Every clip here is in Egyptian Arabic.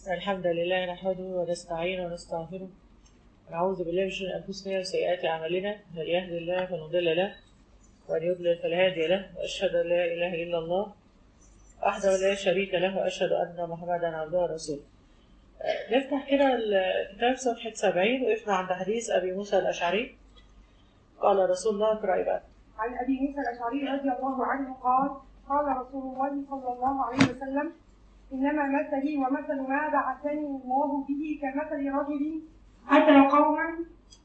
الحمد لله نحمده ونستعينه ونستغفره ونعوذ بالله من شرور أنفسنا وسيئات أعمالنا من يهد الله فلا مضل له ومن يضلل فلا هادي له وأشهد أن لا إله إلا الله وحده لا شريك له وأشهد أن محمدا عبده ورسوله آه، نفتح كده الكتاب صفحة 70 وقفنا عند حديث أبي موسى الأشعري قال رسول الله اقرأي بقى عن ابي موسى الاشعري رضي الله عنه قال قال رسول الله صلى الله عليه وسلم انما مثلي ومثل ما بعثني الله به كمثل رجل اتى قوما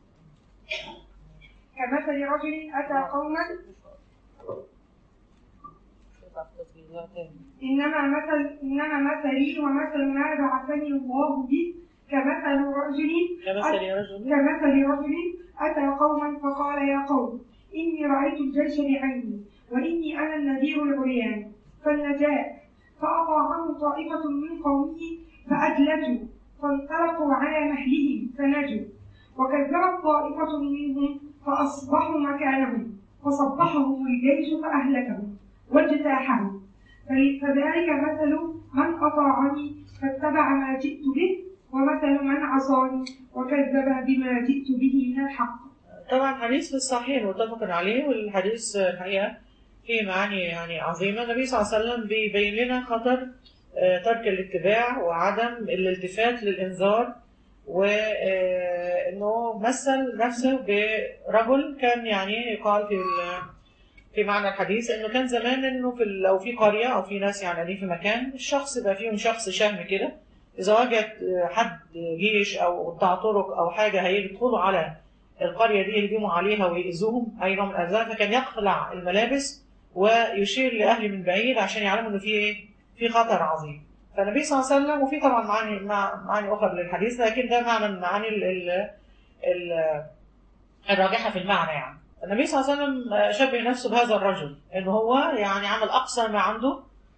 كمثل رجل اتى قوما انما مثل انما مثلي ومثل ما بعثني الله به كمثل رجل كمثل رجل كمثل رجل أتى قوما فقال يا قوم إني رأيت الجيش بعيني وإني أنا النذير العريان فالنجاة فأطاعه طائفة من قومه فأدلجوا فانطلقوا على مهلهم فنجوا وكذبت طائفة منهم فأصبحوا مكانهم فصبحهم الجيش فأهلكهم واجتاحهم فذلك مثل من أطاعني فاتبع ما جئت به ومثل من عصاني وكذب بما جئت به من الحق طبعا حديث في الصحيح متفق عليه والحديث الحقيقة فيه معاني يعني عظيمة النبي صلى الله عليه وسلم بيبين لنا خطر آه، ترك الاتباع وعدم الالتفات للإنذار وإنه مثل نفسه برجل كان يعني يقال في ال- في معنى الحديث انه كان زمان انه في ال- لو في قريه او في ناس يعني قاعدين في مكان الشخص يبقى فيهم شخص شهم كده اذا وجد حد جيش او قطاع طرق او حاجه هيدخلوا على القريه دي يهجموا عليها ويأذوهم اي نوع من الاذى فكان يقلع الملابس ويشير لاهله من بعيد عشان يعلموا انه في ايه؟ في خطر عظيم. فالنبي صلى الله عليه وسلم وفي طبعا معاني مع- معاني اخرى للحديث لكن ده معنى من معاني ال ال ال الراجحه في المعنى يعني. النبي صلى الله عليه وسلم شبه نفسه بهذا الرجل ان هو يعني عمل اقصى ما عنده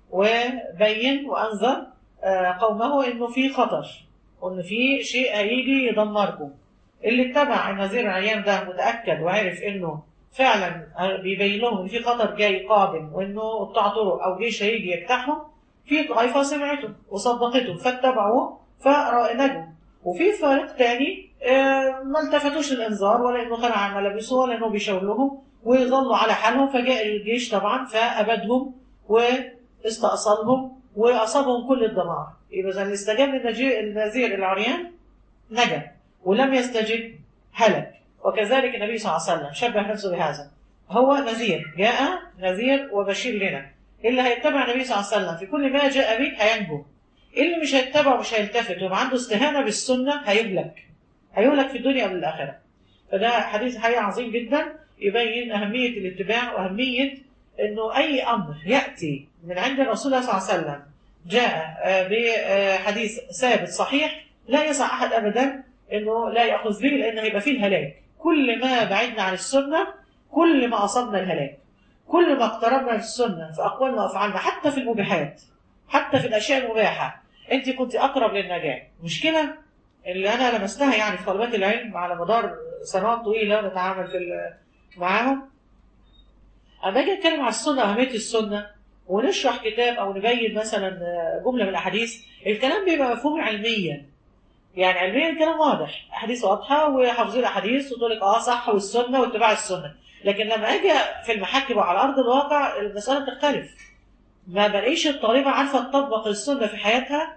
وبين وانذر آه، قومه انه في خطر وان في شيء هيجي يدمركم اللي اتبع النذير العيان ده متاكد وعرف انه فعلا بيبين لهم ان في خطر جاي قادم وانه قطاع طرق او جيش هيجي يجتاحهم في طائفه سمعته وصدقته فاتبعوه فنجوا وفي فريق تاني آه، ما التفتوش للانذار ولا انه خلع ملابسه ولا انه بيشاور لهم وظلوا على حالهم فجاء الجيش طبعا فابدهم واستأصلهم واصابهم كل الدمار يبقى اذا اللي استجاب للنجي- النذير العريان نجا ولم يستجب هلك وكذلك النبي صلى الله عليه وسلم شبه نفسه بهذا هو نذير جاء نذير وبشير لنا اللي هيتبع النبي صلى الله عليه وسلم في كل ما جاء به هينجو اللي مش هيتبع ومش هيلتفت ويبقى عنده استهانه بالسنه هيهلك هيهلك في الدنيا قبل الاخره فده حديث حقيقي عظيم جدا يبين اهميه الاتباع واهميه انه اي امر ياتي من عند الرسول صلى الله عليه وسلم جاء آه، بحديث ثابت صحيح لا يسع احد ابدا انه لا ياخذ به لان هيبقى فيه الهلاك كل ما بعدنا عن السنه كل ما اصبنا الهلاك كل ما اقتربنا من السنه في اقوالنا وافعالنا حتى في المباحات حتى في الاشياء المباحه انت كنت اقرب للنجاه مشكله اللي انا لمستها يعني في طلبات العلم على مدار سنوات طويله بتعامل في ال- معاهم اما اجي اتكلم على السنه واهميه السنه ونشرح كتاب او نبين مثلا جمله من الاحاديث الكلام بيبقى مفهوم علميا يعني علميا الكلام واضح احاديث واضحه وحافظين الاحاديث وتقول لك اه صح والسنه واتباع السنه لكن لما اجي في المحاكم وعلى ارض الواقع المساله تختلف ما بلاقيش الطالبه عارفه تطبق السنه في حياتها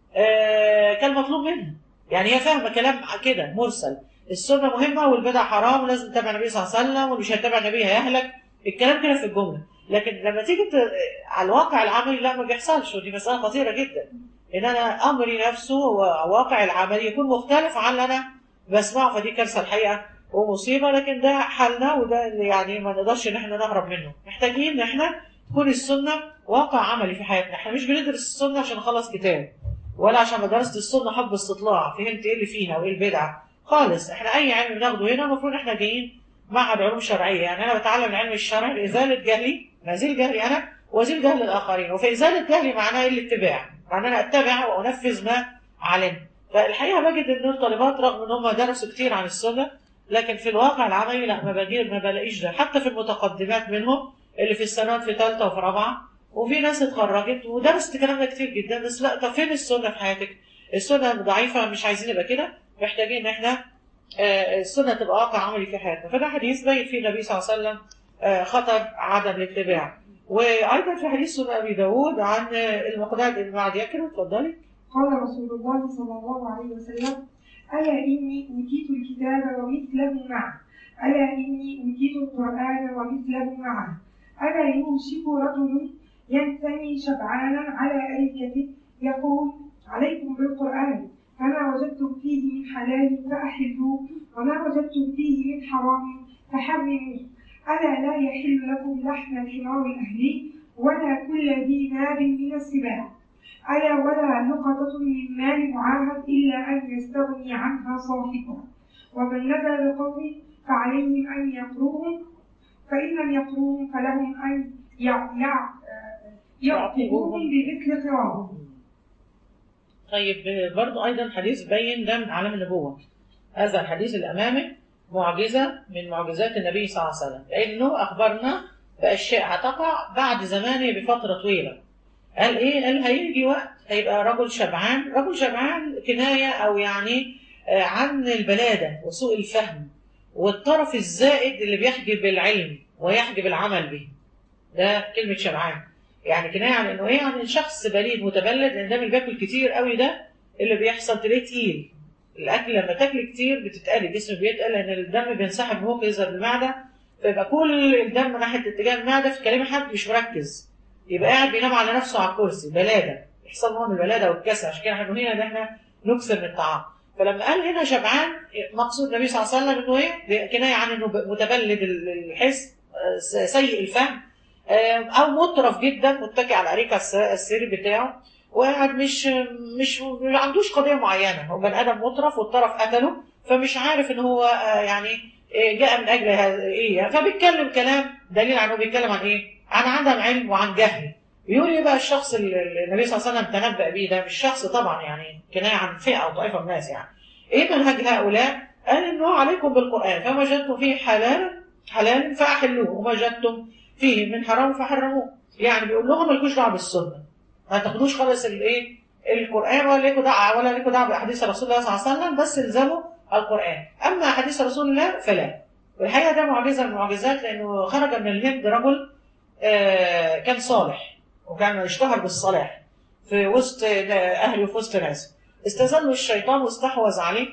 آه كان مطلوب منها يعني هي فاهمه كلام كده مرسل السنه مهمه والبدع حرام ولازم تتبع النبي صلى الله عليه وسلم واللي مش هيتبع النبي هيهلك الكلام كده في الجمله لكن لما تيجي ت- على الواقع العملي لا ما بيحصلش ودي مساله خطيره جدا ان انا امري نفسه وواقع العملي يكون مختلف عن اللي انا بسمعه فدي كارثه الحقيقه ومصيبه لكن ده حالنا وده اللي يعني ما نقدرش ان احنا نهرب منه محتاجين ان احنا تكون السنه واقع عملي في حياتنا احنا مش بندرس السنه عشان نخلص كتاب ولا عشان درست السنه حب استطلاع فهمت ايه اللي فيها وايه البدع خالص احنا اي علم بناخده هنا المفروض احنا جايين معهد علوم شرعيه يعني انا بتعلم العلم الشرعي لازاله جهلي ما زيل جهلي انا وازيل جهل الاخرين وفي ازاله جهلي معناها الاتباع معناه انا اتبع وانفذ ما علمت فالحقيقه بجد ان الطالبات رغم ان هم درسوا كتير عن السنه لكن في الواقع العملي لا ما بجي ما بلاقيش ده حتى في المتقدمات منهم اللي في السنوات في ثالثه وفي رابعه وفي ناس اتخرجت ودرست الكلام ده كتير جدا بس لا طب فين السنه في حياتك؟ السنه ضعيفه مش عايزين نبقى كده محتاجين ان احنا آه، السنه تبقى واقع عملي في حياتنا فده حديث بين فيه النبي صلى الله عليه وسلم آه، خطر عدم الاتباع وايضا في حديث سنن ابي داود عن آه، المقداد بن معد يكرم اتفضلي قال رسول الله صلى الله عليه وسلم ألا إني أوتيت الكتاب ومثله معه ألا إني أوتيت القرآن ومثله معه ألا يوشك رجل ينثني شبعانا على أريكته يقول عليكم بالقرآن فما وجدتم فيه من حلال فأحلوه وما وجدتم فيه من حرام فحرموه ألا لا يحل لكم لحم الحمار الأهلي ولا كل ذي ناب من السباع ألا ولا نقطة من مال معاهد إلا أن يستغني عنها صاحبها ومن نزل بقوم فعليهم أن يقروهم فإن لم يقروهم فلهم أن يع- يع- يعقبوهم بمثل قراهم طيب آه، برضو ايضا حديث بين ده من علم النبوه هذا الحديث الامامي معجزه من معجزات النبي صلى الله عليه وسلم لانه اخبرنا باشياء هتقع بعد زمانه بفتره طويله قال ايه قال هيجي وقت هيبقى رجل شبعان رجل شبعان كنايه او يعني آه، عن البلاده وسوء الفهم والطرف الزائد اللي بيحجب العلم ويحجب العمل به ده كلمه شبعان يعني كنايه عن انه ايه يعني شخص بليد متبلد لان ده اللي بياكل كتير قوي ده اللي بيحصل تلاقيه تقيل الاكل لما تاكل كتير بتتقل الجسم بيتقل لان الدم بينسحب وهو يظهر المعده فيبقى كل الدم ناحيه اتجاه المعده في كلام حد مش مركز يبقى قاعد بينام على نفسه على الكرسي بلاده يحصل نوع من البلاده والكسل عشان كده احنا نهينا ان احنا نكثر من الطعام فلما قال هنا شبعان مقصود النبي صلى الله عليه وسلم انه ايه كنايه عن انه متبلد الحس آه، سيء الفهم آه، او مطرف جدا متكئ على الاريكه الس- السرير بتاعه وقاعد مش مش ما عندوش قضيه معينه هو بني ادم مطرف والطرف قتله فمش عارف ان هو آه، يعني آه، جاء من اجل هذا ايه يعني فبيتكلم كلام دليل عنه بيتكلم عن ايه؟ عن عدم علم وعن جهل بيقول ايه بقى الشخص اللي النبي صلى الله عليه وسلم تنبأ بيه ده مش شخص طبعا يعني كنايه عن فئه او طائفه من الناس يعني ايه منهج هؤلاء؟ قال انه عليكم بالقران فما وجدتم فيه حلالا حلال فاحلوه وما وجدتم فيه من حرام فحرموه يعني بيقول لهم مالكوش دعوه بالسنه ما تاخدوش خالص الايه القران ولا ليكوا دعوه ولا ليكوا دعوه باحاديث رسول الله صلى الله عليه وسلم بس الزموا القران اما احاديث رسول الله فلا والحقيقه ده معجزه من المعجزات لانه خرج من الهند رجل آه، كان صالح وكان اشتهر بالصلاح في وسط اهله وفي وسط ناسه استزله الشيطان واستحوذ عليه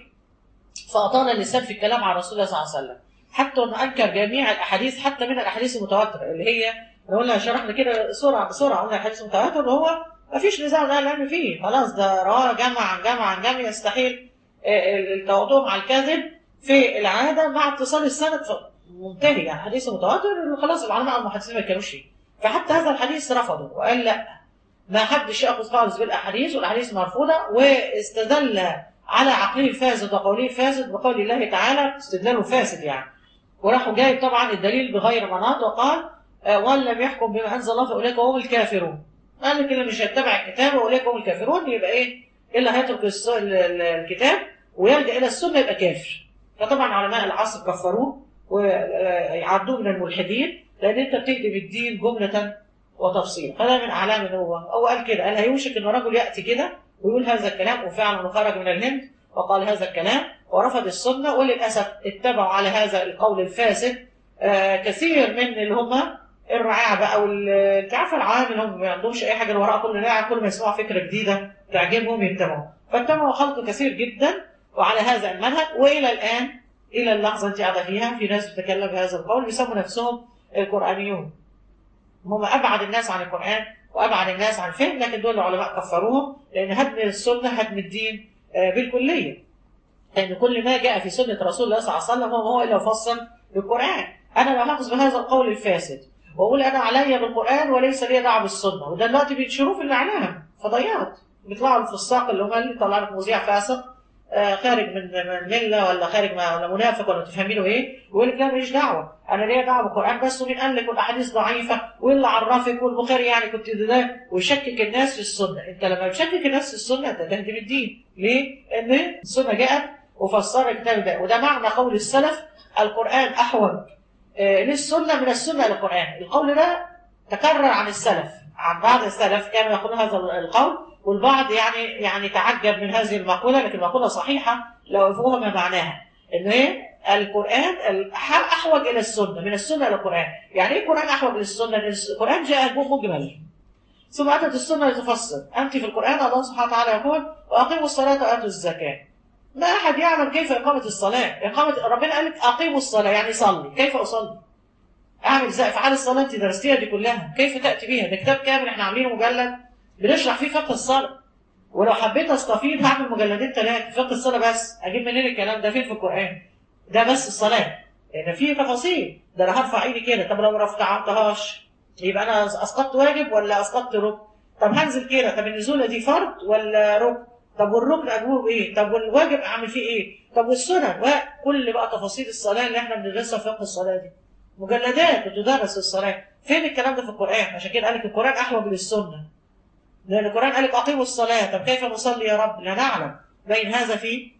فاطال اللسان في الكلام عن رسول الله صلى الله عليه وسلم حتى انه انكر جميع الاحاديث حتى من الاحاديث المتواتره اللي هي لو قلنا شرحنا كده بسرعه بسرعه قلنا الحديث المتواتر اللي هو ما فيش نزاع من اهل العلم فيه خلاص ده رواه جمع عن جمع عن جمع يستحيل آه، التواضع مع الكذب في العاده مع اتصال السند ف- منتهي يعني حديث متواتر خلاص العلماء المحدثين ما كانوش فيه فحتى هذا الحديث رفضه وقال لا ما حدش ياخذ خالص بالاحاديث والاحاديث مرفوضه واستدل على عقله الفاسد وقوله الفاسد بقول الله تعالى استدلاله فاسد يعني وراحوا جايب طبعا الدليل بغير مناط وقال آه، وان لم يحكم بما انزل الله فاولئك هم الكافرون قال لك اللي مش هيتبع الكتاب واولئك هم الكافرون يبقى ايه اللي هيترك الس- ال- ال- الكتاب ويلجا الى السنه يبقى كافر فطبعا علماء العصر كفروه ويعدوه من الملحدين لان انت بتكتب الدين جمله وتفصيلا فده من اعلام النبوه هو قال كده قال هيوشك ان رجل ياتي كده ويقول هذا الكلام وفعلا خرج من الهند وقال هذا الكلام ورفض السنه وللاسف اتبعوا على هذا القول الفاسد آه، كثير من اللي هم الرعاع بقى وال انت عارفه العوام اللي هم ما عندهمش اي حاجه اللي وراء كل راعي كل ما يسمعوا فكره جديده تعجبهم يتبعوا فاتبعوا خلق كثير جدا وعلى هذا المنهج والى الان الى اللحظه انت قاعده فيها في ناس بتتكلم بهذا القول بيسموا نفسهم القرانيون هم ابعد الناس عن القران وابعد الناس عن الفهم لكن دول العلماء كفروهم لان هدم السنه هدم الدين آه، بالكليه لان كل ما جاء في سنه رسول الله صلى الله عليه وسلم هو هو الا يفصل بالقران انا لا هاخذ بهذا القول الفاسد واقول انا عليا بالقران وليس لي دعوه بالسنه وده دلوقتي بينشروه في الاعلام فضيات بيطلعوا الفساق اللي هم اللي طلع لك مذيع فاسق آه، خارج من من مله ولا خارج ما ولا منافق ولا تفهمينه ايه ويقول لك لا ماليش دعوه انا ليا دعوه بالقران بس ومين قال لك والاحاديث ضعيفه واللي عرفك والبخاري يعني كنت ده ويشكك الناس في السنه انت لما بتشكك الناس في السنه انت تهدم الدين ليه؟ لان السنه جاءت وفسر الكتاب ده وده معنى قول السلف القران احوج آه، للسنه من السنه للقران القول ده تكرر عن السلف عن بعض السلف كانوا يقولون هذا القول والبعض يعني يعني تعجب من هذه المقوله لكن المقوله صحيحه لو فهم معناها ان ايه القران الح- احوج الى السنه من السنه الى القران يعني ايه القران احوج الى السنه لأن القران جاء مجمل ثم اتت السنه لتفصل انت في القران الله سبحانه وتعالى يقول واقيموا الصلاه واتوا الزكاه ما احد يعلم كيف اقامه الصلاه اقامه ربنا قال لك اقيموا الصلاه يعني صلي كيف اصلي اعمل ازاي افعال الصلاه انت درستيها دي كلها كيف تاتي بيها ده كتاب كامل احنا عاملينه مجلد بنشرح فيه فقه الصلاه ولو حبيت استفيض هعمل مجلدين ثلاثه فقه الصلاه بس اجيب منين الكلام ده فين في القران ده بس الصلاه لان في تفاصيل ده انا هرفع ايدي كده طب لو ما رفعتهاش يبقى انا اسقطت واجب ولا اسقطت ركن طب هنزل كده طب النزوله دي فرض ولا ركن طب والركن اجيبه بايه طب والواجب اعمل فيه ايه طب والسنن وكل بقى تفاصيل الصلاه اللي احنا بندرسها في فقه الصلاه دي مجلدات بتدرس الصلاه فين الكلام ده في القران عشان كده قال لك القران احوج للسنه لان القران قال لك اقيموا الصلاه طب كيف نصلي يا رب لا نعلم بين هذا في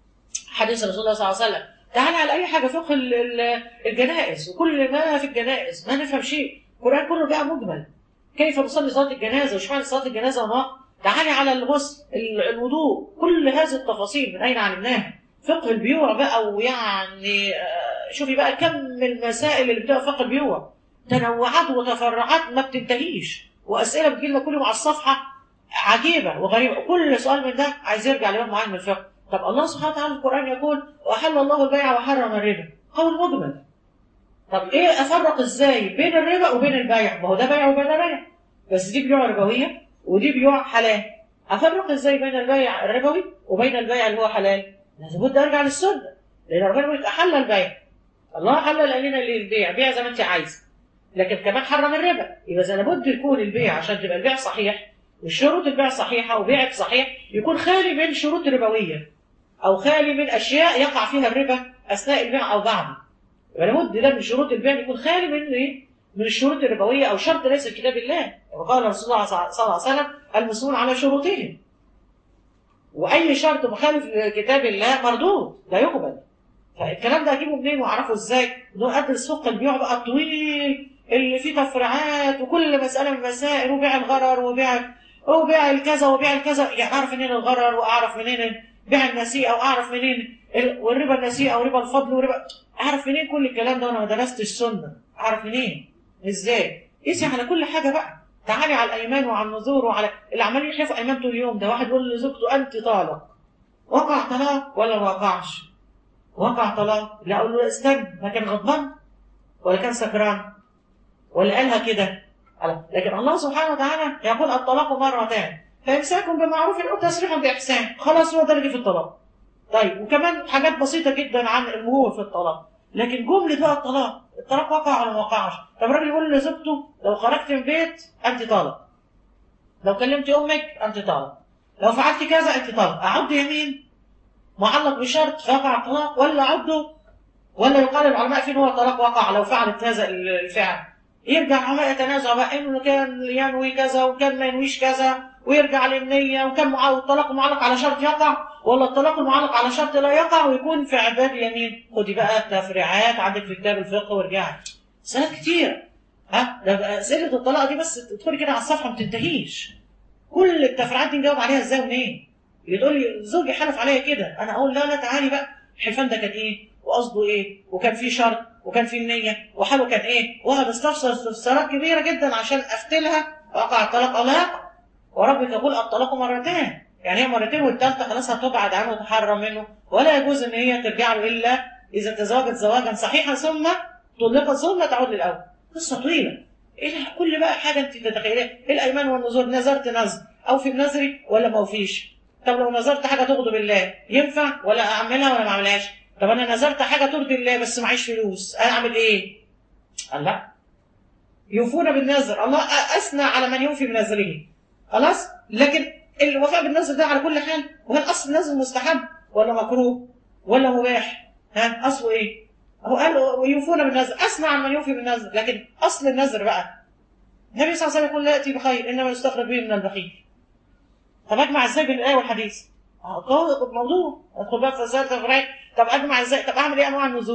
حديث رسول الله صلى الله عليه وسلم تعالى على اي حاجه فقه ال- ال- الجنائز وكل ما في الجنائز ما نفهم شيء القران كله بقى مجمل كيف نصلي صلاه الجنازه وش معنى صلاه الجنازه ونوع تعالي على الغسل ال- الوضوء كل هذه التفاصيل من اين علمناها فقه البيوع بقى ويعني آه، شوفي بقى كم المسائل اللي بتبقى في فقه البيوع تنوعات وتفرعات ما بتنتهيش واسئله بتجيلنا كل يوم على الصفحه عجيبه وغريبه كل سؤال من ده عايز يرجع لباب معين من الفقه طب الله سبحانه وتعالى في القران يقول واحل الله البيع وحرم الربا قول مجمل طب ايه افرق ازاي بين الربا وبين البيع ما هو ده بيع وبين بيع بس دي بيوع ربويه ودي بيوع حلال افرق ازاي بين البيع الربوي وبين البيع اللي هو حلال لابد ارجع للسنه لان ربنا بيقول لك احل البيع الله حلل لنا البيع بيع زي ما انت عايزه لكن كمان حرم الربا يبقى اذا لابد يكون البيع عشان تبقى البيع صحيح وشروط البيع صحيحه وبيعك صحيح يكون خالي من شروط ربويه او خالي من اشياء يقع فيها الربا اثناء البيع او بعده يبقى لابد ده من شروط البيع يكون خالي من ايه؟ من الشروط الربويه او شرط ليس في كتاب الله وقال رسول الله صلى الله عليه وسلم المسلمون على شروطهم واي شرط مخالف لكتاب الله مردود لا يقبل فالكلام ده اجيبه منين واعرفه ازاي؟ انه ادرس فقه البيوع بقى الطويل اللي فيه تفريعات وكل مساله من المسائل وبيع الغرر وبيع وبيع الكذا وبيع الكذا يعني اعرف منين الغرر واعرف منين بيع النسيئه واعرف منين ال- والربا النسيئه وربا الفضل وربا اعرف منين كل الكلام ده وانا ما درستش السنه اعرف منين ازاي قيسي على كل حاجه بقى تعالي على الايمان وعلى النذور وعلى اللي عمالين يحلفوا ايمان طول اليوم ده واحد يقول لزوجته انت طالق وقع طلاق ولا ما وقعش وقع طلاق لا اقول له استنى ما كان غضبان ولا كان سكران ولا قالها كده قال- لكن الله سبحانه وتعالى يقول الطلاق مرتان فامساك بمعروف او تسريح باحسان خلاص هو ده اللي جه في الطلاق طيب وكمان حاجات بسيطه جدا عن المهور في الطلاق لكن جمله بقى الطلاق الطلاق وقع ولا ما وقعش طب الراجل يقول لزوجته لو خرجت من البيت انت طالق لو كلمت امك انت طالق لو فعلت كذا انت طالق اعد يمين معلق بشرط فيقع الطلاق ولا اعده ولا يقال العلماء فين هو الطلاق وقع لو فعلت هذا الفعل يرجع العلماء يتنازعوا بقى انه كان ينوي كذا وكان ما ينويش كذا ويرجع للنية وكان مع- الطلاق معلق على شرط يقع ولا الطلاق المعلق على شرط لا يقع ويكون في عباد يمين خدي بقى التفريعات عندك في كتاب الفقه وارجعي سنة كتير ها ده بقى اسئله الطلاق دي بس تدخلي كده على الصفحه ما تنتهيش كل التفريعات دي نجاوب عليها ازاي ومنين اللي تقول لي زوجي حلف عليا كده انا اقول لا لا تعالي بقى الحلفان ده كان ايه وقصده ايه وكان في شرط وكان في النيه وحاله كان ايه وقعد استفسر استفسارات كبيره جدا عشان افتلها وقع الطلاق او لا يقع وربك يقول الطلاق مرتين يعني هي مرتين والثالثه خلاص هتبعد عنه وتحرم منه ولا يجوز ان هي ترجع له الا اذا تزوجت زواجا صحيحا ثم طلقت ثم تعود للاول قصه طويله ايه كل بقى حاجه انت تتخيليها ايه الايمان والنذور نذرت نذر او في النذر ولا ما فيش طب لو نذرت حاجه تغضب الله ينفع ولا اعملها ولا ما اعملهاش طب انا نذرت حاجه ترضي الله بس معيش فلوس اعمل ايه قال لا يوفون بالنذر الله اثنى على من يوفي بنذره خلاص لكن الوفاء بالنذر ده على كل حال وهل اصل النذر مستحب ولا مكروه ولا مباح ها اصله ايه هو قال ويوفون بالنذر اسمع عن من يوفي بالنذر لكن اصل النذر بقى النبي صلى الله عليه وسلم يقول لا ياتي بخير انما يستخرج به من البخيل طب اجمع ازاي بين الايه والحديث؟ موضوع ادخل بقى في فساد تفريع طب اجمع ازاي؟ طب اعمل ايه انواع النذور؟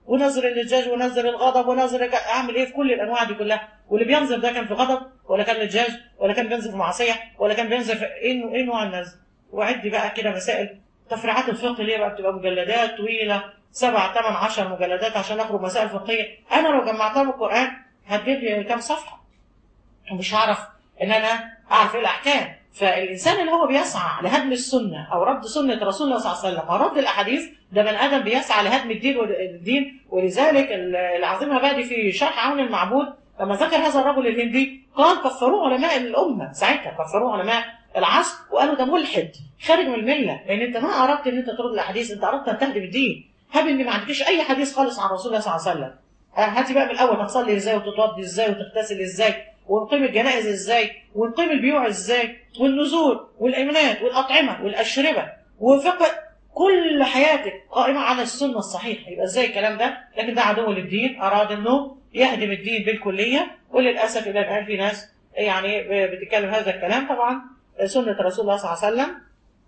ونظر اللجاج ونظر الغضب ونظر الج- اعمل ايه في كل الانواع دي كلها واللي بينظر ده كان في غضب ولا كان لجاج ولا كان بينزل في معصيه ولا كان بينزل في ايه ايه نوع النزل وعد بقى كده مسائل تفريعات الفقه اللي هي بقى بتبقى مجلدات طويله سبع ثمان عشر مجلدات عشان اخرج مسائل فقهيه انا لو جمعتها بالقران هتجيب لي كام صفحه ومش هعرف ان انا اعرف ايه الاحكام فالانسان اللي هو بيسعى لهدم السنه او رد سنه رسول الله صلى الله عليه وسلم او رد الاحاديث ده بني ادم بيسعى لهدم الدين والدين ولذلك العظيم هبادي في شرح عون المعبود لما ذكر هذا الرجل الهندي قال كفروه علماء الامه ساعتها كفروه علماء العصر وقالوا ده ملحد خارج من المله لان انت ما اردت ان انت ترد الاحاديث انت اردت ان تهدم الدين هب ان ما عندكش اي حديث خالص عن رسول الله صلى الله عليه وسلم آه، هاتي بقى من الاول هتصلي ازاي وتتوضي ازاي وتغتسل ازاي ونقيم الجنائز ازاي ونقيم البيوع ازاي والنذور والايمانات والاطعمه والاشربه وفقه كل حياتك قائمه على السنه الصحيحه يبقى ازاي الكلام ده لكن ده عدو للدين اراد انه يهدم الدين بالكليه وللاسف الى الان في ناس يعني بتتكلم هذا الكلام طبعا سنه رسول الله صلى الله عليه وسلم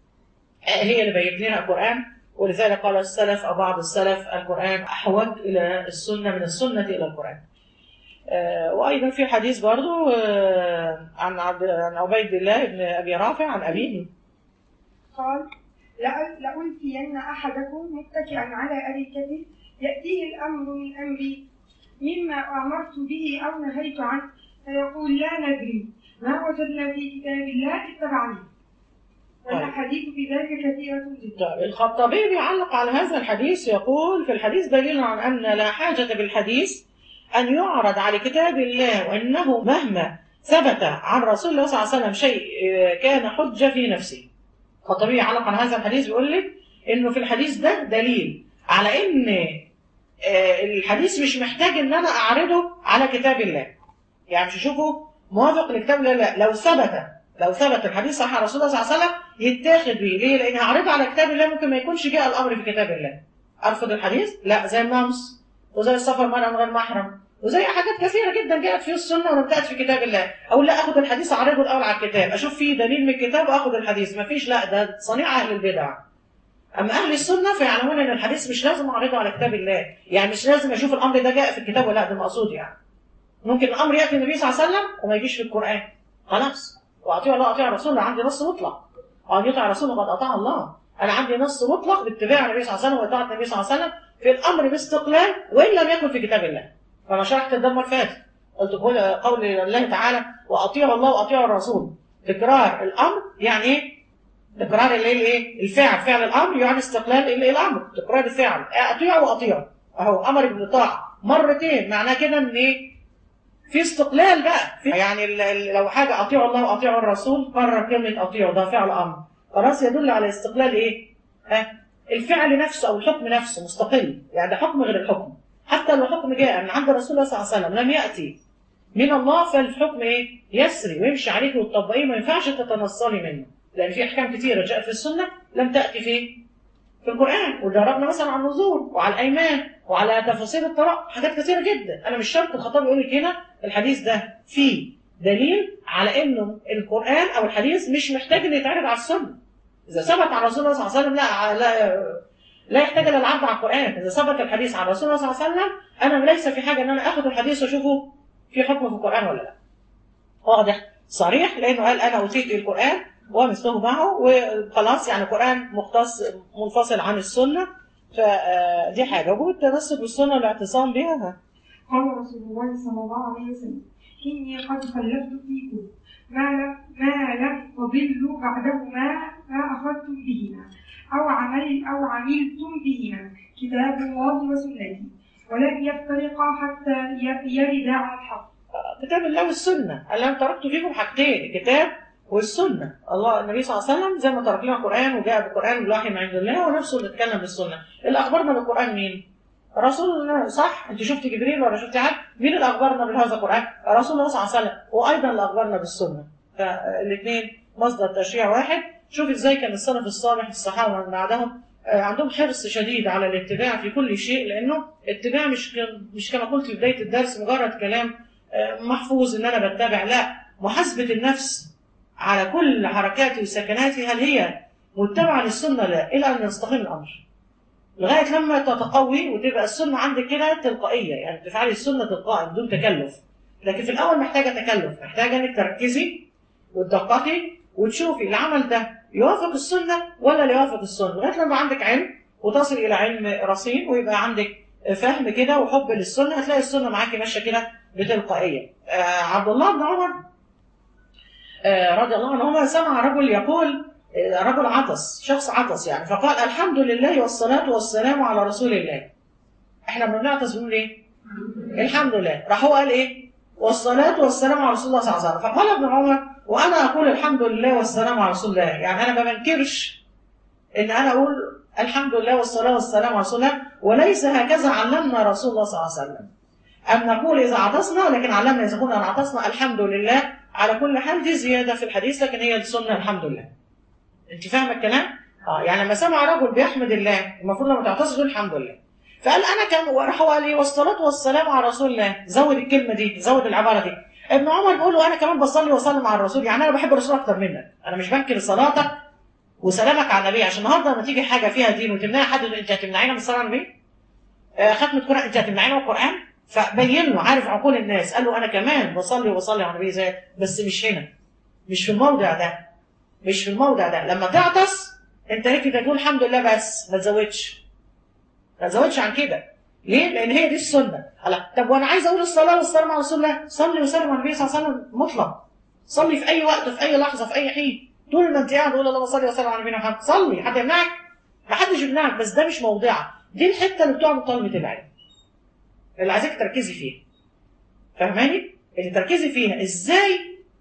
هي اللي بينت لنا القران ولذلك قال السلف او بعض السلف القران احوج الى السنه من السنه الى القران آه، وايضا في حديث برضو آه، عن عبد عن عبيد الله بن ابي رافع عن ابيه قال لأ- لألفين أحدكم متكئا على أريكته يأتيه الأمر من أمري مما أمرت به أو نهيت عنه فيقول لا ندري ما وجدنا في كتاب الله اتبعناه والأحاديث في ذلك كثيرة جدا طيب، الخطابي بيعلق على هذا الحديث يقول في الحديث دليل عن ان لا حاجه بالحديث ان يعرض على كتاب الله وانه مهما ثبت عن رسول الله صلى الله عليه وسلم شيء آه، كان حجه في نفسه. الخطابي يعلق على هذا الحديث بيقول لك انه في الحديث ده دليل على ان آه، الحديث مش محتاج ان انا اعرضه على كتاب الله. يعني مش اشوفه موافق لكتاب الله لا لو ثبت لو ثبت الحديث صحيح عن رسول الله صلى الله عليه وسلم يتاخد بيه ليه؟ لان هعرضه على كتاب الله ممكن ما يكونش جاء الامر في كتاب الله. ارفض الحديث؟ لا زي النمس وزي السفر مرأة من غير محرم وزي حاجات كثيره جدا جاءت في السنه ولم تاتي في كتاب الله او لا اخد الحديث اعرضه الاول على الكتاب اشوف فيه دليل من الكتاب واخد الحديث ما فيش لا ده صنيع اهل البدع اما اهل السنه فيعلمون ان الحديث مش لازم اعرضه على كتاب الله يعني مش لازم اشوف الامر ده جاء في الكتاب ولا لا ده المقصود يعني ممكن الامر ياتي النبي صلى الله عليه وسلم وما يجيش في القران خلاص واطيع الله واطيع الرسول عندي نص مطلق وان يطع الرسول قد اطاع الله انا عندي نص مطلق باتباع النبي صلى الله عليه وسلم وطاعه النبي صلى الله عليه وسلم في الامر باستقلال وان لم يكن في كتاب الله فانا شرحت الدم الفاتح قلت قول قول الله تعالى واطيعوا الله واطيعوا الرسول تكرار الامر يعني ايه تكرار الايه الايه الفعل فعل الامر يعني استقلال الايه الامر تكرار الفعل اطيعوا واطيعوا اهو امر بالطاعه مرتين معناه كده ان ايه في استقلال بقى في يعني ال- ال- لو حاجه اطيعوا الله واطيعوا الرسول قرر كلمه اطيعوا ده فعل امر خلاص يدل على استقلال ايه؟ ها الفعل نفسه او الحكم نفسه مستقل يعني ده حكم غير الحكم حتى لو حكم جاء من عند رسول الله صلى الله عليه وسلم لم ياتي من الله فالحكم ايه؟ يسري ويمشي عليك وتطبقيه ما ينفعش تتنصلي منه لان في احكام كثيره جاءت في السنه لم تاتي في في القران وجربنا مثلا على النذور وعلى الايمان وعلى تفاصيل الطلاق حاجات كثيره جدا انا مش شرط الخطاب يقول لك هنا الحديث ده فيه دليل على انه القران او الحديث مش محتاج ان يتعرض على السنه اذا ثبت عن رسول الله صلى الله عليه وسلم لا لا لا يحتاج الى العرض على القران اذا ثبت الحديث عن رسول الله صلى الله عليه وسلم انا ليس في حاجه ان انا اخذ الحديث واشوفه في حكم في القران ولا لا واضح صريح لانه قال انا اوتيت القران ومثله معه وخلاص يعني القران مختص منفصل عن السنه فدي حاجه وجود التمسك بالسنه والاعتصام بها قال رسول الله صلى الله عليه وسلم إني قد خلفت فيكم ما لم ما لم تضلوا بعده ما ما أخذتم بهما أو عمل أو عملتم بهما كتاب الله وسنتي ولن يفترقا حتى ي- يردا على الحق كتاب الله والسنه قال انا تركت فيكم حاجتين الكتاب والسنه الله النبي صلى الله عليه وسلم زي ما ترك لنا القران وجاء بالقران بالوحي من عند الله ونفسه اللي اتكلم بالسنه اللي اخبرنا بالقران مين؟ رسول الله صح انت شفت جبريل ولا شفت حد مين اللي اخبرنا بهذا القران رسول الله صلى الله عليه وسلم وايضا اللي اخبرنا بالسنه فالاثنين مصدر تشريع واحد شوف ازاي كان السلف الصالح الصحابه من بعدهم آه، عندهم حرص شديد على الاتباع في كل شيء لانه اتباع مش ك- مش كما قلت في بدايه الدرس مجرد كلام آه، محفوظ ان انا بتبع لا محاسبه النفس على كل حركاتي وسكناتي هل هي متبعه للسنه لا الى ان يستقيم الامر لغايه لما تتقوي وتبقى السنه عندك كده تلقائيه يعني تفعلي السنه تلقائي بدون تكلف لكن في الاول محتاجه تكلف محتاجه انك تركزي وتدققي وتشوفي العمل ده يوافق السنه ولا لا يوافق السنه لغايه لما عندك علم وتصل الى علم رصين ويبقى عندك فهم كده وحب للسنه هتلاقي السنه معاكي ماشيه كده بتلقائيه آه عبد الله بن عمر آه رضي الله عنهما سمع رجل يقول آه رجل عطس شخص عطس يعني فقال الحمد لله والصلاة والسلام على رسول الله احنا بنعطس بنقول ايه الحمد لله راح هو قال ايه والصلاة والسلام على رسول الله صلى الله عليه وسلم فقال ابن عمر وانا اقول الحمد لله والسلام على رسول الله يعني انا ما بنكرش ان انا اقول الحمد لله والصلاة والسلام على رسول الله وليس هكذا علمنا رسول الله صلى الله عليه وسلم أن نقول إذا عطسنا لكن علمنا إذا كنا عطسنا الحمد لله على كل حال دي زيادة في الحديث لكن هي السنة الحمد لله أنت فاهمة الكلام؟ آه يعني لما سمع رجل بيحمد الله المفروض لما تعطس تقول الحمد لله فقال أنا كان وراح قال لي والصلاة والسلام على رسول الله زود الكلمة دي زود العبارة دي ابن عمر بيقول له أنا كمان بصلي وأسلم على الرسول يعني أنا بحب الرسول أكتر منك أنا مش بنكر صلاتك وسلامك على النبي عشان النهارده لما تيجي حاجه فيها دين وتمنعي حد انت هتمنعينا من الصلاه على النبي؟ آه ختم القران انت هتمنعينا من القران؟ فبين له عارف عقول الناس قال له انا كمان بصلي وبصلي على النبي زي بس مش هنا مش في الموضع ده مش في الموضع ده لما تعطس انت هيك تقول الحمد لله بس ما تزودش ما تزودش عن كده ليه؟ لان هي دي السنه الله طب وانا عايز اقول الصلاه والسلام على رسول الله صلي وسلم على النبي صلى الله عليه وسلم مطلق صلي في اي وقت في اي لحظه في اي حين طول ما انت قاعد قول اللهم صل وسلم على نبينا محمد صلي حد يمنعك ما حدش يمنعك بس ده مش موضعها دي الحته اللي بتوع طلبه العلم اللي عايزاك تركزي فيها فاهماني اللي تركزي فيها ازاي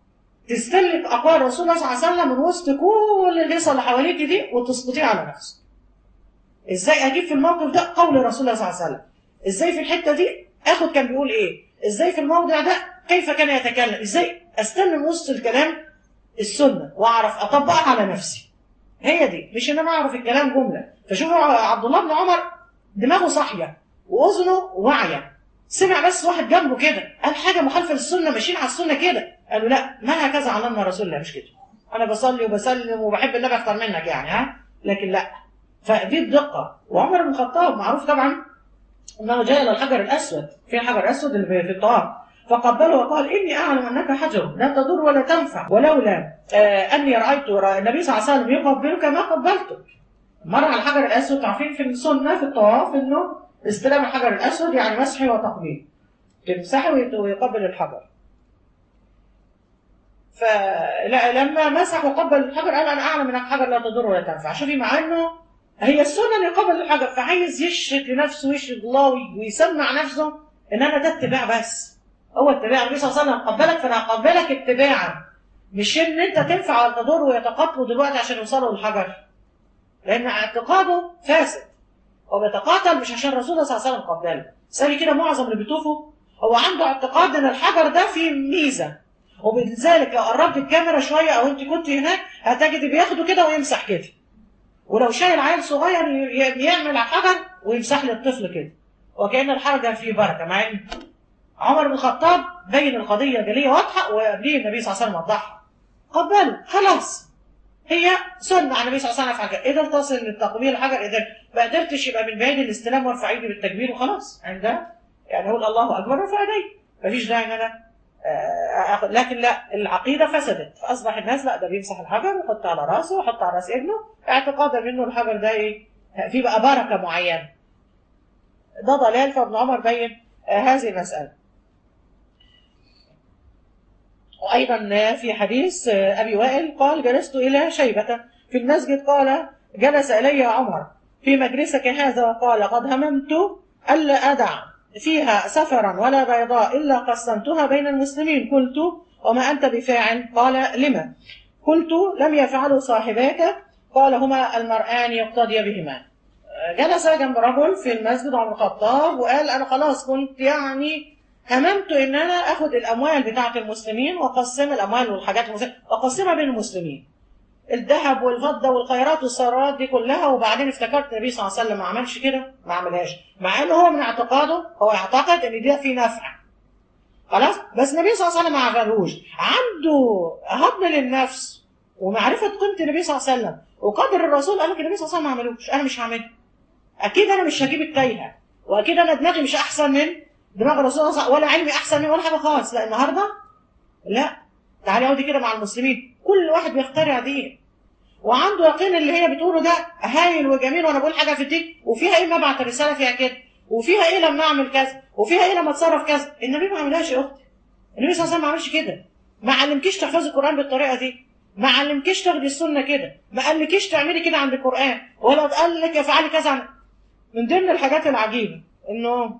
تستلك اقوال رسول الله صلى الله عليه وسلم من وسط كل الهيصه اللي حواليك دي وتسقطيها على نفسك ازاي اجيب في الموقف ده قول رسول الله صلى الله عليه وسلم ازاي في الحته دي اخد كان بيقول ايه ازاي في الموضع ده كيف كان يتكلم ازاي استلم من وسط الكلام السنه واعرف اطبقها على نفسي هي دي مش ان انا اعرف الكلام جمله فشوفوا عبد الله بن عمر دماغه صاحيه واذنه واعيه سمع بس واحد جنبه كده قال حاجه مخالفه للسنه ماشيين على السنه كده قالوا لا ما هكذا علمنا رسول الله مش كده انا بصلي وبسلم وبحب النبي اكتر منك يعني ها لكن لا فدي الدقه وعمر بن الخطاب معروف طبعا انه جاء الى الحجر الاسود في الحجر الاسود اللي في الطواف فقبله وقال إني أعلم أنك حجر لا تضر ولا تنفع ولولا آه أني رأيت النبي صلى الله عليه وسلم يقبلك ما قبلتك مر على الحجر الأسود عارفين في السنة في الطواف إنه استلام الحجر الأسود يعني مسحه وتقبيل تمسحه ويقبل الحجر فلما مسح وقبل الحجر قال أنا أعلم أنك حجر لا تضر ولا تنفع شوفي مع إنه هي السنة أن يقبل الحجر فعايز يشهد لنفسه ويشهد الله ويسمع نفسه إن أنا ده اتباع بس هو اتباع النبي صلى الله عليه وسلم قبلك فانا هقبلك اتباعا مش ان انت تنفع ولا تضر ويتقاتلوا دلوقتي عشان يوصلوا للحجر لان اعتقاده فاسد هو بيتقاتل مش عشان الرسول صلى الله عليه وسلم قبله سالي كده معظم اللي بيطوفوا هو عنده اعتقاد ان الحجر ده فيه ميزه وبذلك لو قربت الكاميرا شويه او انت كنت هناك هتجد بياخده كده ويمسح كده ولو شايل عيل صغير يعمل على الحجر ويمسح للطفل كده وكأن الحجر فيه بركه مع ان عمر بن الخطاب بين القضيه جليه واضحه وقبليه النبي صلى الله عليه وسلم وضحها قبله خلاص هي سنه على النبي صلى الله عليه وسلم يفعل كده قدر تصل للتقبيل الحجر قدر ما قدرتش يبقى من بعيد الاستلام وارفع ايدي بالتكبير وخلاص عندها يعني اقول الله اكبر وارفع ايدي مفيش داعي ان انا آه لكن لا العقيده فسدت فاصبح الناس لا ده بيمسح الحجر ويحط على راسه ويحط على راس ابنه اعتقادا منه الحجر ده ايه في بقى بركه معينه ده ضلال فابن عمر بين آه هذه المساله وأيضا في حديث أبي وائل قال جلست إلى شيبة في المسجد قال جلس إلي عمر في مجلسك هذا وقال قد هممت ألا أدع فيها سفرا ولا بيضاء إلا قسمتها بين المسلمين قلت وما أنت بفاعل قال لما قلت لم يفعلوا صاحباك قال هما المرآن يقتدي بهما جلس جنب رجل في المسجد عمر الخطاب وقال أنا خلاص كنت يعني هممت ان انا اخد الاموال بتاعه المسلمين واقسم الاموال والحاجات المسلمين واقسمها بين المسلمين الذهب والفضه والخيرات والثروات دي كلها وبعدين افتكرت النبي صلى الله عليه وسلم ما عملش كده ما عملهاش مع انه هو من اعتقاده هو يعتقد ان ده فيه نفع خلاص بس النبي صلى الله عليه وسلم ما عملوش عنده هضم للنفس ومعرفه قيمه النبي صلى الله عليه وسلم وقدر الرسول قال لك النبي صلى الله عليه وسلم ما عملوش انا مش هعمله اكيد انا مش هجيب التايهه واكيد انا دماغي مش احسن من دماغ الرسول صلى الله عليه وسلم ولا علمي احسن من ولا حاجه خالص لا النهارده لا تعالي اقعدي كده مع المسلمين كل واحد بيخترع دين وعنده يقين اللي هي بتقوله ده هايل وجميل وانا بقول حاجه في الدين وفيها ايه ما ابعت رساله فيها كده وفيها ايه لما اعمل كذا وفيها ايه لما اتصرف كذا النبي ما عملهاش يا اختي النبي صلى الله عليه وسلم ما عملش كده ما علمكيش تحفظي القران بالطريقه دي ما علمكيش تاخدي السنه كده ما قالكيش تعملي كده عند القران ولا قال لك افعلي كذا عن... من ضمن الحاجات العجيبه انه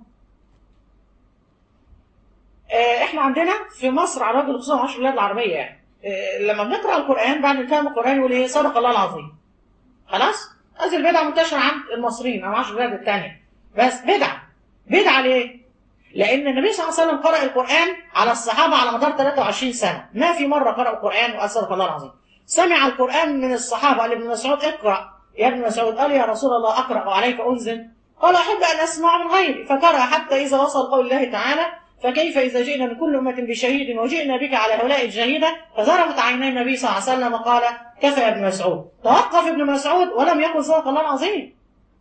آه، احنا عندنا في مصر على وجه الخصوص عشر البلاد العربيه يعني آه، لما بنقرا القران بعد الفهم القران يقول ايه صدق الله العظيم خلاص هذه البدعه منتشره عند المصريين او عشر البلاد الثانيه بس بدعه بدعه ليه؟ لان النبي صلى الله عليه وسلم قرأ القران على الصحابه على مدار 23 سنه ما في مره قرأوا القران وقال صدق الله العظيم سمع القران من الصحابه قال ابن مسعود اقرا يا ابن مسعود قال يا رسول الله اقرا وعليك انزل قال احب ان اسمع من غيري فقرأ حتى اذا وصل قول الله تعالى فكيف إذا جئنا من كل أمة بشهيد وجئنا بك على هؤلاء الشهيدة فظرفت عيني النبي صلى الله عليه وسلم وقال كفى يا ابن مسعود توقف ابن مسعود ولم يقل صدق الله العظيم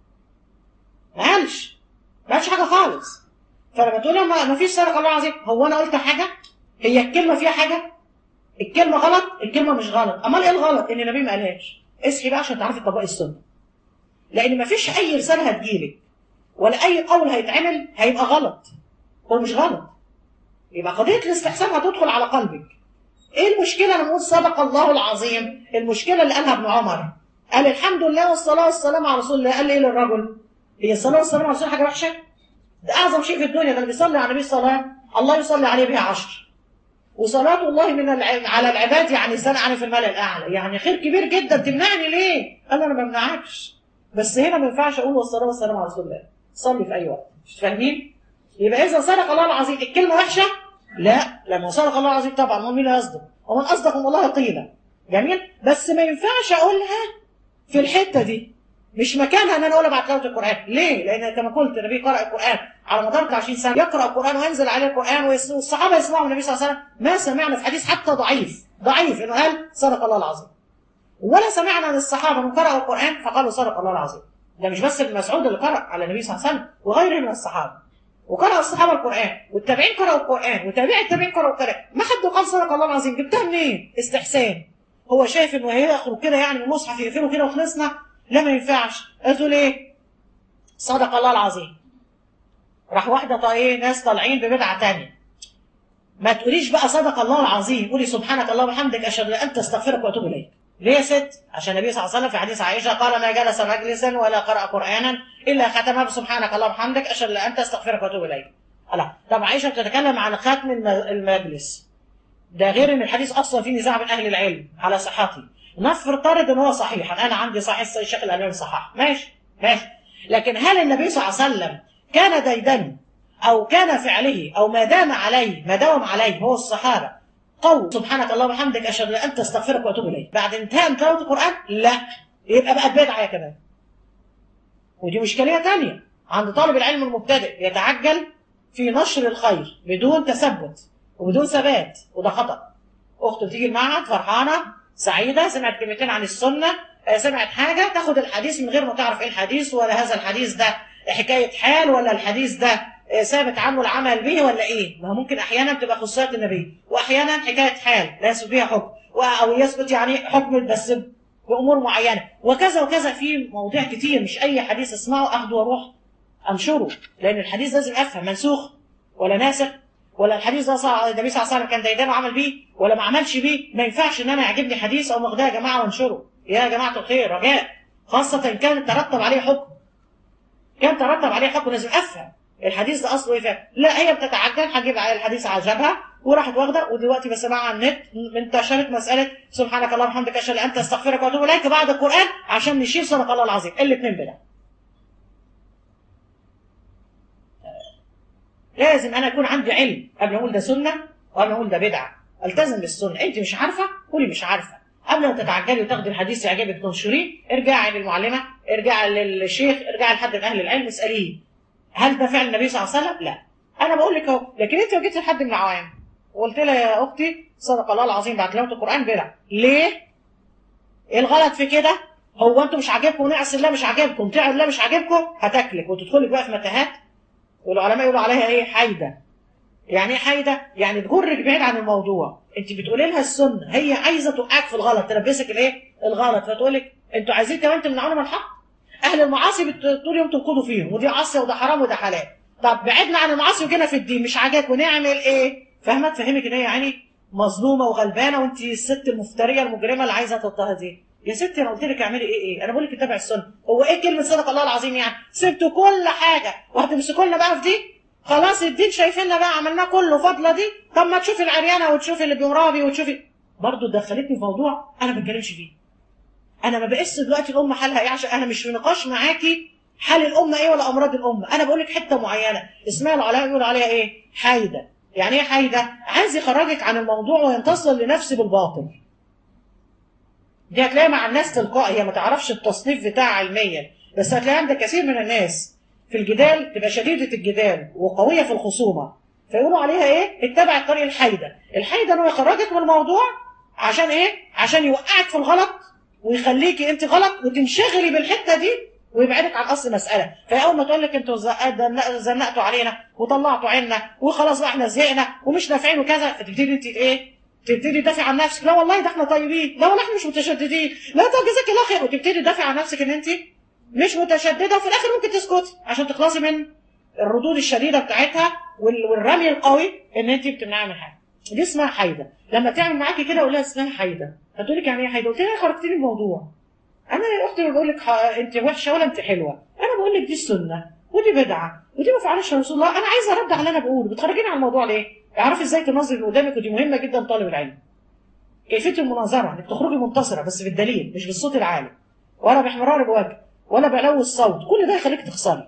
ما قالش ما قالش حاجة خالص فلما تقول ما ما فيش صدق الله العظيم هو أنا قلت حاجة هي الكلمة فيها حاجة الكلمة غلط الكلمة مش غلط أمال إيه الغلط إن النبي ما قالهاش اصحي بقى عشان تعرفي تطبقي السنة لأن ما فيش أي رسالة هتجيلك ولا أي قول هيتعمل هيبقى غلط هو مش غلط يبقى قضية الاستحسان هتدخل على قلبك ايه المشكلة لما نقول صدق الله العظيم المشكلة اللي قالها ابن عمر قال الحمد لله والصلاة والسلام على رسول الله قال ايه للرجل هي الصلاة والسلام على رسول الله حاجة وحشة ده أعظم شيء في الدنيا ده اللي بيصلي على النبي الصلاة الله يصلي عليه بها عشر وصلاة الله من الع... على العباد يعني سنة في الملأ الأعلى يعني خير كبير جدا تمنعني ليه؟ قال أنا ما بمنعكش بس هنا ما ينفعش أقول والصلاة والسلام على رسول الله صلي في أي وقت مش فاهمين؟ يبقى إذا صدق الله العظيم الكلمة وحشة؟ لا لما صدق الله العظيم طبعا هو مين اللي يصدق؟ ومن أصدق من الله قيلا جميل؟ بس ما ينفعش أقولها في الحتة دي مش مكانها ان انا اقول بعد تلاوه القران ليه لان كما قلت النبي قرأ القران على مدار 20 سنه يقرا القران وينزل عليه القران والصحابه يسمعوا النبي صلى الله عليه وسلم ما سمعنا في حديث حتى ضعيف ضعيف انه قال صدق الله العظيم ولا سمعنا من الصحابه من قرأوا القران فقالوا صدق الله العظيم ده مش بس ابن مسعود اللي قرأ على النبي صلى الله عليه وسلم وغيره من الصحابه وقرأ الصحابه القران والتابعين قرأوا القران وتابعي التابعين قرأوا القران ما حد قال صدق الله العظيم جبتها منين استحسان هو شايف انه هيخرج كده يعني من المصحف يقفله كده وخلصنا لا ما ينفعش قلت له ايه صدق الله العظيم راح واحده طايه ناس طالعين ببدعه تانية ما تقوليش بقى صدق الله العظيم قولي سبحانك اللهم وبحمدك اشهد ان انت استغفرك واتوب اليك ليه يا ست عشان النبي صلى الله عليه وسلم في حديث عائشه قال ما جلس مجلسا ولا قرأ قرانا الا ختمه بسبحانك اللهم وبحمدك اشهد ان انت استغفرك واتوب اليك الله طب عائشه بتتكلم عن ختم المجلس ده غير ان الحديث اصلا فيه نزاع بين اهل العلم على صحته نفترض ان هو صحيح انا عندي صحيح الشيخ الالباني صحح ماشي ماشي لكن هل النبي صلى الله عليه وسلم كان ديدن او كان فعله او ما دام عليه ما داوم عليه هو الصحابه قول سبحانك اللهم وبحمدك اشهد ان انت استغفرك واتوب اليك بعد انتهاء من تلاوه القران لا يبقى بقت بدعه كمان ودي مشكله ثانيه عند طالب العلم المبتدئ يتعجل في نشر الخير بدون تثبت وبدون ثبات وده خطا اخته بتيجي المعهد فرحانه سعيدة سمعت كلمتين عن السنة سمعت حاجة تاخد الحديث من غير ما تعرف ايه الحديث ولا هذا الحديث ده حكاية حال ولا الحديث ده ثابت عنه العمل به ولا ايه ما هو ممكن احيانا تبقى خصوصيات النبي واحيانا حكاية حال لا يثبت بها حكم او يثبت يعني حكم بس بامور معينة وكذا وكذا في مواضيع كتير مش اي حديث اسمعه اخده واروح انشره لان الحديث لازم افهم منسوخ ولا ناسخ ولا الحديث ده النبي صلى الله عليه وسلم كان ديدان وعمل بيه ولا ما عملش بيه ما ينفعش ان انا يعجبني حديث او ماخداه يا جماعه وانشره يا جماعه الخير رجاء خاصه كان ترتب عليه حكم كان ترتب عليه حكم لازم افهم الحديث ده اصله ايه فعلا لا هي بتتعجل هجيب الحديث عجبها وراحت واخده ودلوقتي بسمعها على النت انتشرت مساله سبحانك اللهم وبحمدك اشهد ان انت استغفرك واتوب اليك بعد القران عشان نشيل صدق الله العظيم الاثنين بدع لازم انا يكون عندي علم قبل اقول ده سنه وقبل اقول ده بدعه التزم بالسنه انت مش عارفه قولي مش عارفه قبل ما تتعجلي وتاخدي الحديث يعجبك تنشريه ارجعي للمعلمه ارجعي للشيخ ارجعي لحد من اهل العلم اساليه هل ده فعل النبي صلى الله عليه وسلم؟ لا انا بقول لك اهو لكن انت لو جيت لحد من العوام وقلت لها يا اختي صدق الله العظيم بعد تلاوه القران بدعه ليه؟ ايه الغلط في كده؟ هو انتوا مش عاجبكم نعس الله مش عاجبكم تعب الله مش عاجبكم هتاكلك وتدخلك بقى في متاهات والعلماء يقولوا عليها ايه حايده يعني ايه حايده يعني تجرك بعيد عن الموضوع انت بتقولي لها السنه هي عايزه توقعك في الغلط تلبسك الايه الغلط فتقول لك انتوا عايزين كمان تمنعونا من الحق اهل المعاصي بت- طول يوم تنقضوا فيهم ودي عصيه وده حرام وده حلال طب بعدنا عن المعاصي وجينا في الدين مش عاجبك ونعمل ايه فاهمه تفهمك ان هي يعني مظلومه وغلبانه وانت الست المفتريه المجرمه اللي عايزه تضطهديه يا ستي انا قلت لك اعملي ايه ايه انا بقول لك اتبعي السنه هو ايه كلمه صدق الله العظيم يعني سبتوا كل حاجه وهتمسكوا لنا بقى في دي خلاص الدين شايفيننا بقى عملناه كله فضله دي طب ما تشوفي العريانه وتشوفي اللي بيرابي وتشوفي برضه دخلتني في موضوع انا ما بتكلمش فيه انا ما بقيس دلوقتي الامه حالها ايه عشان انا مش في نقاش معاكي حال الامه ايه ولا امراض الامه انا بقول لك حته معينه اسمها العلماء يقولوا عليها ايه حايده يعني ايه حايده عايز يخرجك عن الموضوع وينتصر لنفسه بالباطل دي هتلاقيها مع الناس تلقائي هي ما تعرفش التصنيف بتاعها علميا بس هتلاقيها عند كثير من الناس في الجدال تبقى شديدة الجدال وقوية في الخصومة فيقولوا عليها ايه اتبع الطريق الحايدة الحايدة انه يخرجك من الموضوع عشان ايه عشان يوقعك في الغلط ويخليكي انت غلط وتنشغلي بالحتة دي ويبعدك عن اصل مسألة فاول ما تقول لك انتوا زق- زنقتوا علينا وطلعتوا عنا وخلاص بقى احنا زهقنا ومش نافعين وكذا فتبتدي انت ايه تبتدي تدافع عن نفسك لا والله ده احنا طيبين لا والله احنا مش متشددين لا طب جزاك الله خير وتبتدي تدافع عن نفسك ان انت مش متشدده وفي الاخر ممكن تسكتي عشان تخلصي من الردود الشديده بتاعتها وال- والرمي القوي ان انت بتمنعي من حاجه دي اسمها حايده لما تعمل معاكي كده قول لها اسمها حايده هتقول لك يعني ايه حايده قلت لها خرجتي لي الموضوع انا يا اختي ما بقول لك ح- انت وحشه ولا انت حلوه انا بقول لك دي السنه ودي بدعه ودي ما فعلش رسول الله انا عايزه ارد على اللي انا بقوله بتخرجيني عن الموضوع ليه اعرفي ازاي تنظري اللي قدامك ودي مهمه جدا طالب العلم كيفيه المناظره انك تخرجي منتصره بس بالدليل مش بالصوت العالي ولا باحمرار الوجه ولا بعلو الصوت كل ده يخليك تخسري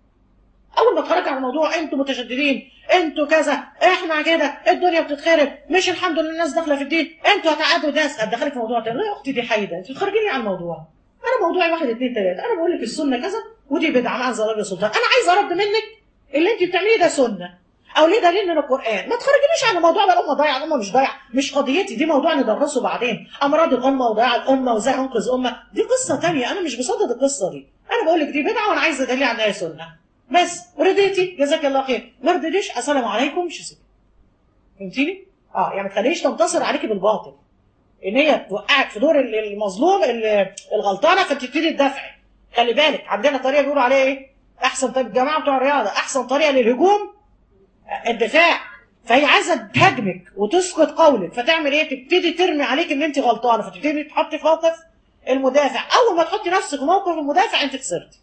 اول ما تخرجي عن الموضوع انتوا متشددين انتوا كذا احنا كده الدنيا بتتخرب مش الحمد لله الناس داخله في الدين انتوا هتقعدوا ناس هتدخلك في موضوع تاني لا يا اختي دي حايده انت بتخرجيني عن الموضوع انا موضوعي واحد اتنين تلاته انا بقول لك السنه كذا ودي بدعه ما انزل الله سلطان انا عايزه ارد منك اللي انت بتعمليه ده سنه او ليه دليل من القران ما تخرجنيش عن الموضوع بقى الامه ضايعه الامه مش ضايعه مش قضيتي دي موضوع ندرسه بعدين امراض الامه وضياع الامه وازاي انقذ امه دي قصه تانية انا مش بصدد القصه دي انا بقول لك دي بدعه وانا عايزه دليل على انها سنه بس رضيتي جزاك الله خير ما رضيتيش السلام عليكم مش هسيبك فهمتيني؟ اه يعني ما تخليش تنتصر عليكي بالباطل ان هي توقعك في دور ال- المظلوم ال- الغلطانه فتبتدي تدافعي خلي بالك عندنا طريقه بيقولوا عليها ايه؟ احسن طريقه الجماعه بتوع الرياضه احسن طريقه للهجوم آه، الدفاع فهي عايزه تهاجمك وتسقط قولك فتعمل ايه؟ تبتدي ترمي عليك ان انت غلطانه فتبتدي تحطي في موقف المدافع اول ما تحطي نفسك في موقف المدافع انت خسرتي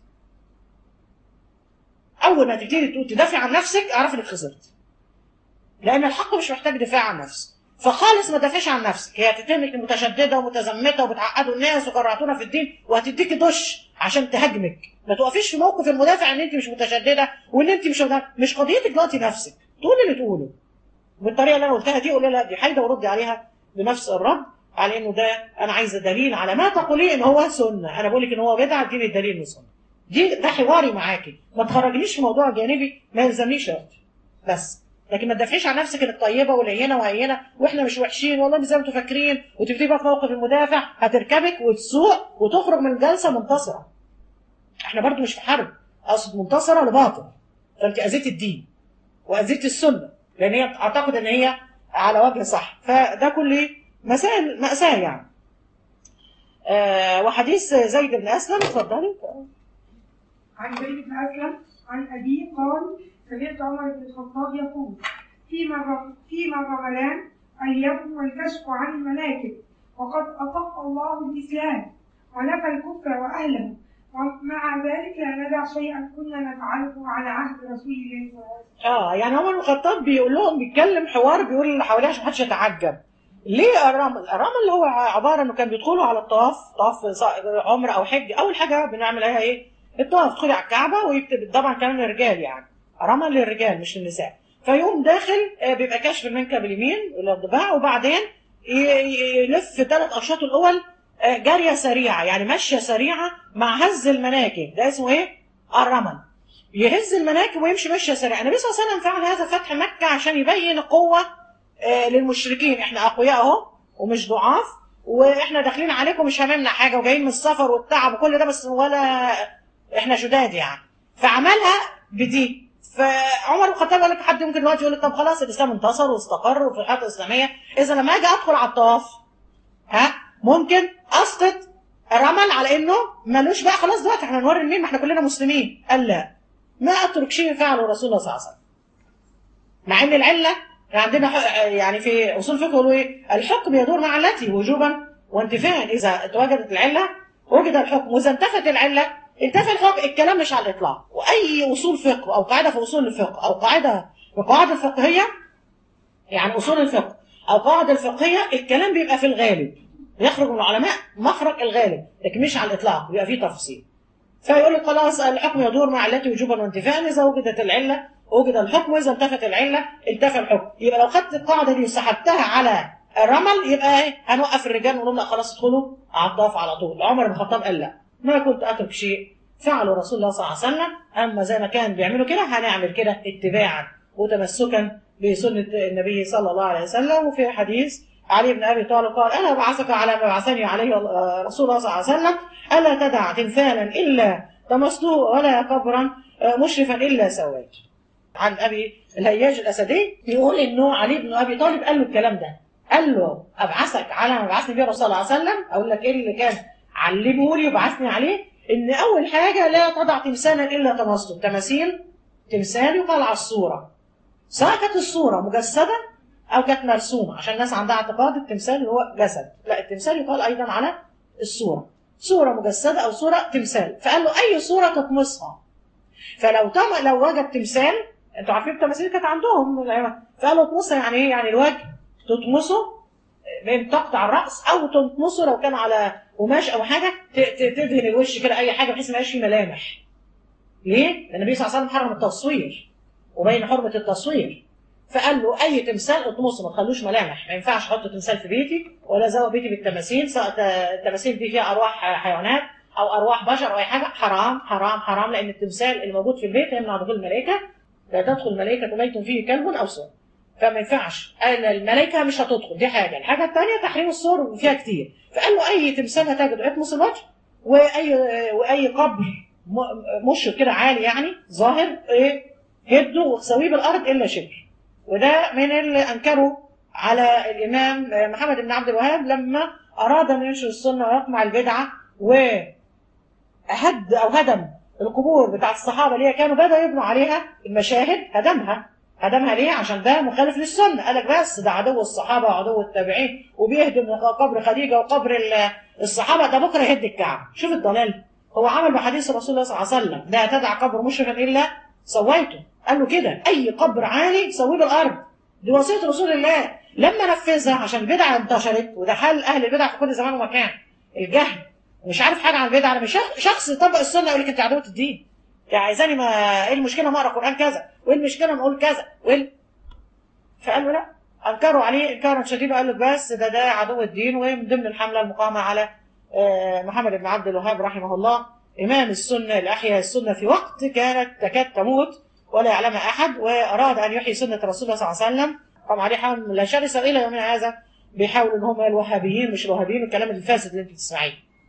اول ما تبتدي تقول تدافع عن نفسك اعرف انك خسرت لان الحق مش محتاج دفاع عن نفسه فخالص ما تدافعش عن نفسك هي هتتهمك متشدده ومتزمته وبتعقدوا الناس وكرهتونا في الدين وهتديكي دش عشان تهاجمك ما توقفيش في موقف المدافع ان انت مش متشدده وان انت مش مش قضيتك دلوقتي نفسك تقول اللي تقوله بالطريقه اللي انا قلتها دي قول لا دي حاجه وردي عليها بنفس الرد على انه ده انا عايزه دليل على ما تقوليه ان هو سنه انا بقول لك ان هو بدعه اديني الدليل انه سنه دي ده حواري معاكي ما تخرجنيش في موضوع جانبي ما يلزمنيش يا اختي بس لكن ما تدافعيش عن نفسك انك طيبه ولينه وهينه واحنا مش وحشين والله مش زي ما انتوا فاكرين وتبتدي بقى في موقف المدافع هتركبك وتسوق وتخرج من الجلسه منتصره احنا برضو مش في حرب اقصد منتصره لباطل فانت اذيت الدين واذيت السنه لان هي اعتقد ان هي على وجه صح فده كله مسائل مأساة يعني آه وحديث زيد بن اسلم اتفضلي عن زيد بن أسلم عن أبيه قال سمعت عمر بن الخطاب يقول فيما الر- فيما الرملان اليوم والكشف عن المناكب وقد أطاق الله الإسلام ونفى الكفر وأهله ومع ذلك لا ندع شيئا كنا نفعله على عهد رسول الله صلى الله عليه وسلم اه يعني عمر بن الخطاب بيقول لهم بيتكلم حوار بيقول اللي حواليه عشان محدش يتعجب ليه الرمل؟ الرمل هو عباره انه كان بيدخلوا على الطواف طواف ص- عمره او حج اول حاجه بنعمل عليها ايه؟ الطواف تدخلي على الكعبه ويكتب طبعا كمان الرجال يعني رمل للرجال مش للنساء فيقوم داخل آه، بيبقى كشف المنكب اليمين الضباع وبعدين ي- ي- يلف ثلاث اشواط الاول آه، جاريه سريعه يعني ماشيه سريعه مع هز المناكب ده اسمه ايه؟ الرمل يهز المناكب ويمشي مشيه سريعه النبي صلى الله عليه وسلم فعل هذا فتح مكه عشان يبين قوه آه، للمشركين احنا اقوياء اهو ومش ضعاف واحنا داخلين عليكم مش هاممنا حاجه وجايين من السفر والتعب وكل ده بس ولا احنا شداد يعني فعملها بدي فعمر بن الخطاب قال لك حد ممكن دلوقتي يقول لك طب خلاص الاسلام انتصر واستقر وفي الحياه الاسلاميه اذا لما اجي ادخل على الطواف ها ممكن اسقط الرمل على انه ملوش بقى خلاص دلوقتي احنا نوري مين ما احنا كلنا مسلمين قال لا ما اترك شيء فعله رسول الله صلى الله عليه وسلم مع ان العله عندنا ح- يعني في اصول الفقه يقولوا ايه الحكم يدور مع التي وجوبا وانتفاعا اذا اتوجدت العله وجد الحكم واذا انتفت العله انتفى الحكم الكلام مش على الاطلاق واي اصول فقه او قاعده في اصول الفقه او قاعده في القواعد الفقهيه يعني اصول الفقه او قواعد الفقهيه الكلام بيبقى في الغالب يخرج من العلماء مخرج الغالب لكن مش على الاطلاق بيبقى فيه تفصيل فيقول لك خلاص الحكم يدور مع التي وجوبا وانتفاعا اذا وجدت العله وجد الحكم واذا انتفت العله انتفى الحكم يبقى لو خدت القاعده دي وسحبتها على الرمل يبقى ايه هنوقف الرجال ونقول لا خلاص ادخلوا على الضعف على طول عمر بن الخطاب قال لا ما كنت اترك شيء فعله رسول الله صلى الله عليه وسلم اما زي ما كان بيعملوا كده هنعمل كده اتباعا وتمسكا بسنه النبي صلى الله عليه وسلم وفي حديث علي بن ابي طالب قال انا بعثك على ما بعثني عليه رسول الله صلى الله عليه وسلم الا تدع تمثالا الا طمسته ولا قبرا مشرفا الا سويته عن ابي الهياج الاسدي يقول انه علي بن ابي طالب قال له الكلام ده قال له ابعثك على ما بعثني بيه الرسول صلى الله عليه وسلم اقول لك ايه اللي كان علمه لي وبعثني عليه ان اول حاجه لا تضع تمثالا الا طمسته تماثيل تمثال يقال على الصوره سواء كانت الصوره مجسده او كانت مرسومه عشان الناس عندها اعتقاد التمثال اللي هو جسد لا التمثال يقال ايضا على الصوره صوره مجسده او صوره تمثال فقال له اي صوره تطمسها فلو تم لو وجد تمثال انتوا عارفين التماثيل كانت عندهم فقالوا اطمسها يعني ايه يعني الوجه تطمسه من تقطع الراس او تطمسه لو كان على قماش او حاجه ت- ت- تدهن الوش كده اي حاجه بحيث ما يبقاش فيه ملامح ليه؟ لان النبي صلى الله عليه وسلم حرم التصوير وبين حرمه التصوير فقال له اي تمثال اطمسه ما تخلوش ملامح ما ينفعش احط تمثال في بيتي ولا ازوق بيتي بالتماثيل سواء ت- التماثيل دي فيها ارواح حيوانات او ارواح بشر او اي حاجه حرام حرام حرام لان التمثال اللي موجود في البيت يمنع دخول الملائكه لا تدخل الملائكه ميت فيه كلب او صور فما ينفعش قال الملائكه مش هتدخل دي حاجه الحاجه الثانيه تحريم الصور وفيها كتير فقال له اي تمثال هتجده اطمس الوجه واي واي قبر م- مشرق كده عالي يعني ظاهر ايه هده وسويه بالارض الا شبر وده من اللي انكروا على الامام محمد بن عبد الوهاب لما اراد ان ينشر السنه ويقمع البدعه وهد او هدم القبور بتاعت الصحابه اللي هي كانوا بدأوا يبنوا عليها المشاهد هدمها هدمها ليه؟ عشان ده مخالف للسنه قال لك بس ده عدو الصحابه وعدو التابعين وبيهدم قبر خديجه وقبر ال- الصحابه ده بكره يهد الكعبه شوف الضلال هو عمل بحديث رسول الله صلى الله عليه وسلم لا تدع قبر مشرفا الا سويته قال له كده اي قبر عالي سويه بالارض دي وصيه رسول الله لما نفذها عشان البدعه انتشرت وده حال اهل البدع في كل زمان ومكان الجهل مش عارف حاجه عن البدعه لما شخ- شخص يطبق السنه يقول لك انت عدوه الدين انت عايزاني ما ايه المشكله ما اقرا قران كذا وايه المشكله ما اقول كذا وايه ال- فقال له لا انكروا عليه انكارا شديدا قال لك بس ده ده عدو الدين ومن ضمن الحمله المقامه على آه، محمد بن عبد الوهاب رحمه الله امام السنه اللي احيا السنه في وقت كانت تكاد تموت ولا يعلمها احد واراد ان يحيي سنه رسول الله صلى الله عليه وسلم قام عليه حمله شرسه الى يومنا هذا بيحاولوا ان هم الوهابيين مش الوهابيين والكلام الفاسد اللي انت بتسمعيه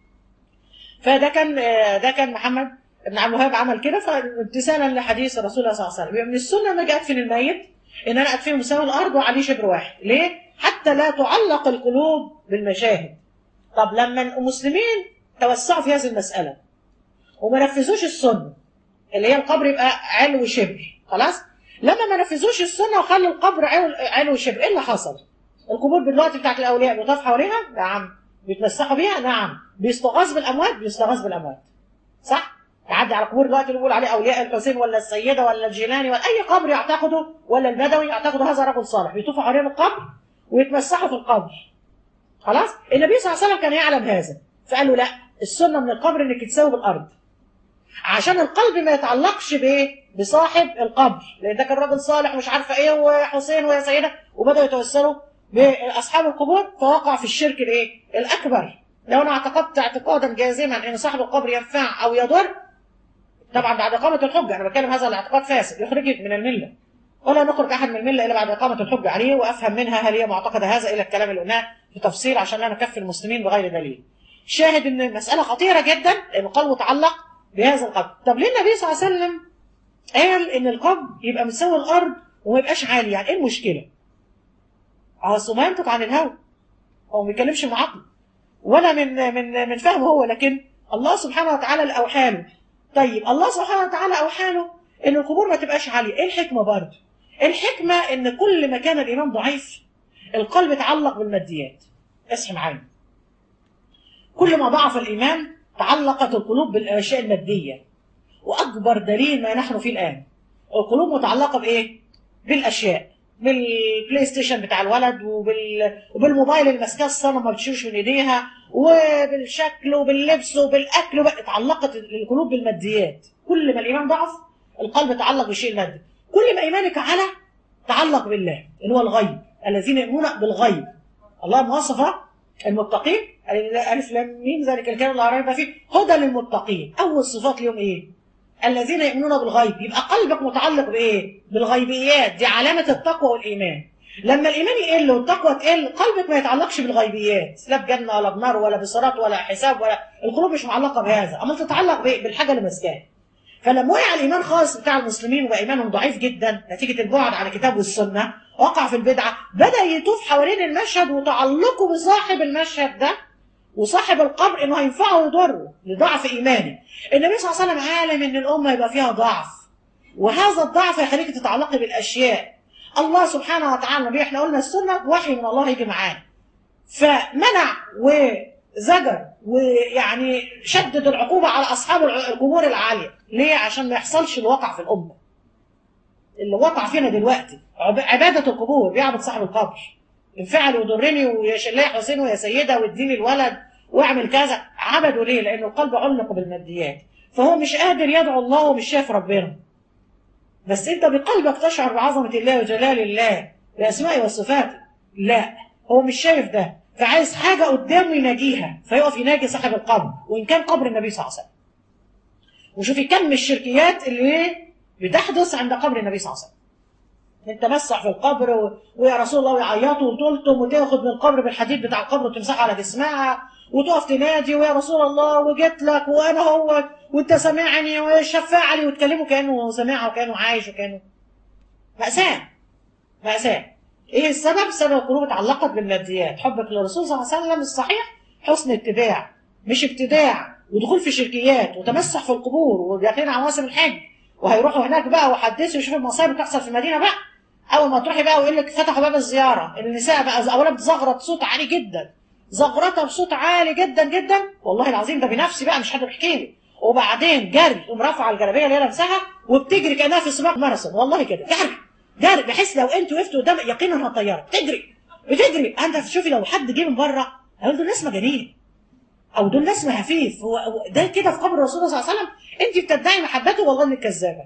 فده كان آه، ده كان محمد ابن عبد الوهاب عمل كده فامتثالا لحديث رسول الله صلى الله عليه وسلم يبقى من السنه لما اجي ادفن الميت ان انا ادفنه مساوي الارض وعليه شبر واحد ليه؟ حتى لا تعلق القلوب بالمشاهد طب لما المسلمين توسعوا في هذه المساله وما نفذوش السنه اللي هي القبر يبقى علو شبر خلاص؟ لما ما نفذوش السنه وخلوا القبر علو, علو شبر ايه اللي حصل؟ القبور دلوقتي بتاعت الاولياء بيطاف حواليها؟ نعم بيتمسحوا بيها؟ نعم بيستغاث بالاموات؟ بيستغاث بالاموات صح؟ تعدي على قبور دلوقتي اللي بيقول عليه اولياء الحسين ولا السيده ولا الجيلاني ولا اي قبر يعتقده ولا البدوي يعتقده هذا رجل صالح بيطوفوا حوالين القبر ويتمسحوا في القبر خلاص النبي صلى الله عليه وسلم كان يعلم هذا فقال له لا السنه من القبر انك تساوي بالارض عشان القلب ما يتعلقش بايه بصاحب القبر لان ده كان راجل صالح ومش عارفه ايه وحسين ويا سيده وبداوا يتوسلوا باصحاب القبور فوقع في الشرك الايه الاكبر لو انا اعتقدت اعتقادا جازما ان صاحب القبر ينفع او يضر طبعا بعد اقامه الحجه انا بتكلم هذا الاعتقاد فاسد يخرجك من المله ولا نخرج احد من المله الا بعد اقامه الحج عليه وافهم منها هل هي معتقده هذا الى الكلام اللي قلناه في تفصيل عشان لا نكفي المسلمين بغير دليل. شاهد ان المساله خطيره جدا ان القلب متعلق بهذا القلب. طب ليه النبي صلى الله عليه وسلم قال ان القلب يبقى مساوي الارض وما يبقاش عالي يعني ايه المشكله؟ اصل ما ينطق عن الهوى هو ما بيتكلمش من عقله ولا من من من فهمه هو لكن الله سبحانه وتعالى اللي اوحى له طيب الله سبحانه وتعالى اوحى له ان القبور ما تبقاش عاليه ايه الحكمه برضه الحكمه ان كل ما كان الايمان ضعيف القلب يتعلق بالماديات اصحي معايا كل ما ضعف الايمان تعلقت القلوب بالاشياء الماديه واكبر دليل ما نحن فيه الان القلوب متعلقه بايه بالاشياء بالبلاي ستيشن بتاع الولد وبال... وبالموبايل اللي ماسكاه الصنم ما بتشيلش من ايديها وبالشكل وباللبس وبالاكل وب... اتعلقت القلوب بالماديات كل ما الايمان ضعف القلب تعلق بالشيء المادي كل ما ايمانك على تعلق بالله اللي هو الغيب الذين يؤمنون بالغيب الله وصف المتقين الف لام ميم ذلك الكلام لا ريب فيه هدى للمتقين اول صفات اليوم ايه الذين يؤمنون بالغيب يبقى قلبك متعلق بايه بالغيبيات دي علامه التقوى والايمان لما الايمان يقل والتقوى تقل قلبك ما يتعلقش بالغيبيات لا بجنه ولا بنار ولا بصراط ولا حساب ولا القلوب مش معلقه بهذا اما تتعلق بالحاجه اللي ماسكاها فلما وقع الايمان خالص بتاع المسلمين وبقى ايمانهم ضعيف جدا نتيجه البعد عن الكتاب والسنه وقع في البدعه بدا يطوف حوالين المشهد وتعلقه بصاحب المشهد ده وصاحب القبر انه هينفعه ويضره لضعف ايمانه النبي صلى الله عليه وسلم عالم ان الامه يبقى فيها ضعف وهذا الضعف يخليك تتعلقي بالاشياء الله سبحانه وتعالى النبي احنا قلنا السنه وحي من الله يجي معانا فمنع وزجر ويعني شدد العقوبه على اصحاب القبور العاليه ليه عشان ما يحصلش اللي وقع في الامه اللي وقع فينا دلوقتي عباده القبور بيعبد صاحب القبر انفعل يضرني ويا شلاح حسين ويا سيده واديني الولد واعمل كذا عبدوا ليه؟ لان القلب علق بالماديات فهو مش قادر يدعو الله ومش شايف ربنا بس انت بقلبك تشعر بعظمه الله وجلال الله باسمائه وصفاته لا هو مش شايف ده فعايز حاجه قدامه يناجيها فيقف يناجي صاحب القبر وان كان قبر النبي صلى الله عليه وسلم وشوفي كم الشركيات اللي بتحدث عند قبر النبي صلى الله عليه وسلم نتمسح في القبر و... ويا رسول الله ويعيطوا وتلتم وتاخد من القبر بالحديد بتاع القبر وتمسحه على جسمها وتقف تنادي ويا رسول الله وجيت لك وانا هو وانت سامعني وشفاع لي وتكلمه كانه سامعها وكانه عايش وكانه مأساة مأساة ايه السبب؟ سبب القلوب اتعلقت بالماديات حبك للرسول صلى الله عليه وسلم الصحيح حسن اتباع مش ابتداع ودخول في شركيات وتمسح في القبور وداخلين على مواسم الحج وهيروحوا هناك بقى وحدثوا ويشوفوا المصايب اللي بتحصل في المدينه بقى اول ما تروحي بقى ويقول لك فتحوا باب الزياره النساء بقى اولا بتزغرط صوت عالي جدا زغرتها بصوت عالي جدا جدا والله العظيم ده بنفسي بقى مش حد بيحكي لي وبعدين جري تقوم رافعه الجلابيه اللي هي لابساها وبتجري كانها في سباق ماراثون والله كده جري جري بحيث لو انت وقفت قدام يقينا هتطيرك تجري بتجري انت تشوفي لو حد جه من بره هيقول دول ناس مجانين او دول ناس مهافيف هو ده كده في قبر الرسول صلى الله عليه وسلم انت بتدعي محبته والله انك كذابه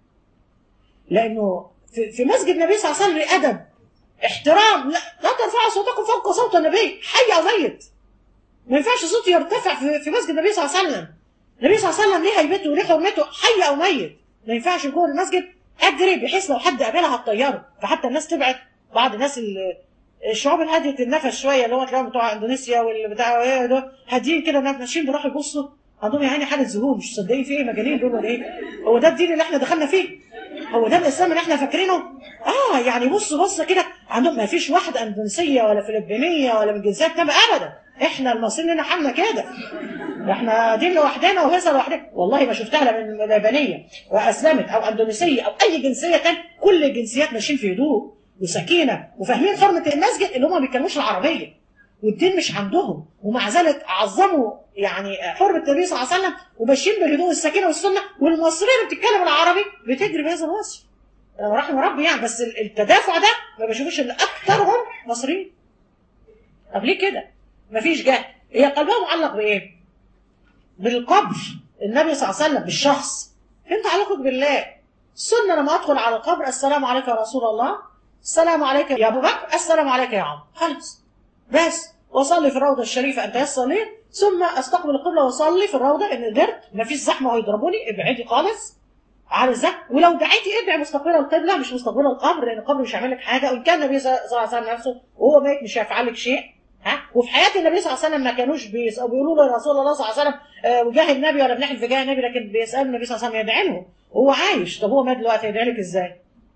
لانه في, في مسجد النبي صلى الله عليه وسلم ادب احترام لا لا ترفعوا صوتكم فوق صوت النبي حي او ميت ما ينفعش صوتي يرتفع في, في مسجد النبي صلى الله عليه وسلم النبي صلى الله عليه وسلم ليه هيبته وليه حرمته حي او ميت ما ينفعش جوه المسجد اجري بحيث لو حد قابلها هتطيره فحتى الناس تبعد بعض الناس الشعوب الهادية النفس شويه اللي هو تلاقيهم بتوع اندونيسيا واللي بتاع ايه ده هاديين كده ماشيين بيروحوا يبصوا عندهم يا عيني حاله ذهول مش مصدقين في ايه مجانين دول ولا ايه هو ده الدين اللي احنا دخلنا فيه هو ده الاسلام اللي احنا فاكرينه اه يعني بص بص كده عندهم ما فيش واحده اندونيسيه ولا فلبينيه ولا من جنسيات تانية ابدا احنا المصريين لنا حالنا كده احنا دين لوحدنا وهيصه لوحدنا والله ما شفتها لا من لبنانيه واسلمت او اندونيسيه او اي جنسيه تانية كل الجنسيات ماشيين في هدوء وسكينه وفاهمين حرمه المسجد اللي هم ما بيتكلموش العربيه والدين مش عندهم ومع ذلك عظموا يعني حرمه النبي صلى الله عليه وسلم وماشيين بالهدوء والسكينه والسنه والمصريه اللي بتتكلم العربي بتجري بهذا الوصف انا رحم ربي يعني بس التدافع ده ما بشوفش الا اكثرهم مصريين طب ليه كده؟ مفيش جهل هي قلبها معلق بايه؟ بالقبر النبي صلى الله عليه وسلم بالشخص انت تعلقك بالله السنه لما ادخل على القبر السلام عليك يا رسول الله السلام عليك يا ابو بكر السلام عليك يا عمرو خلاص بس واصلي في الروضه الشريفه ان تيسر لي ثم استقبل القبله واصلي في الروضه ان قدرت ما فيش زحمه ويضربوني ابعدي خالص عارف ازاي؟ ولو دعيتي ادعي مستقبل القبله مش مستقبل القبر لان القبر مش هيعمل لك حاجه وان كان النبي صلى الله عليه وسلم نفسه وهو ميت مش هيفعل لك شيء ها وفي حياه النبي صلى الله عليه وسلم ما كانوش بيس- بيقولوا له يا رسول الله صلى الله عليه وسلم آه، وجاه النبي ولا بنحلف بجاه النبي لكن بيسالوا النبي صلى الله عليه وسلم يدعي له وهو عايش طب هو مات دلوقتي يدعي لك ازاي؟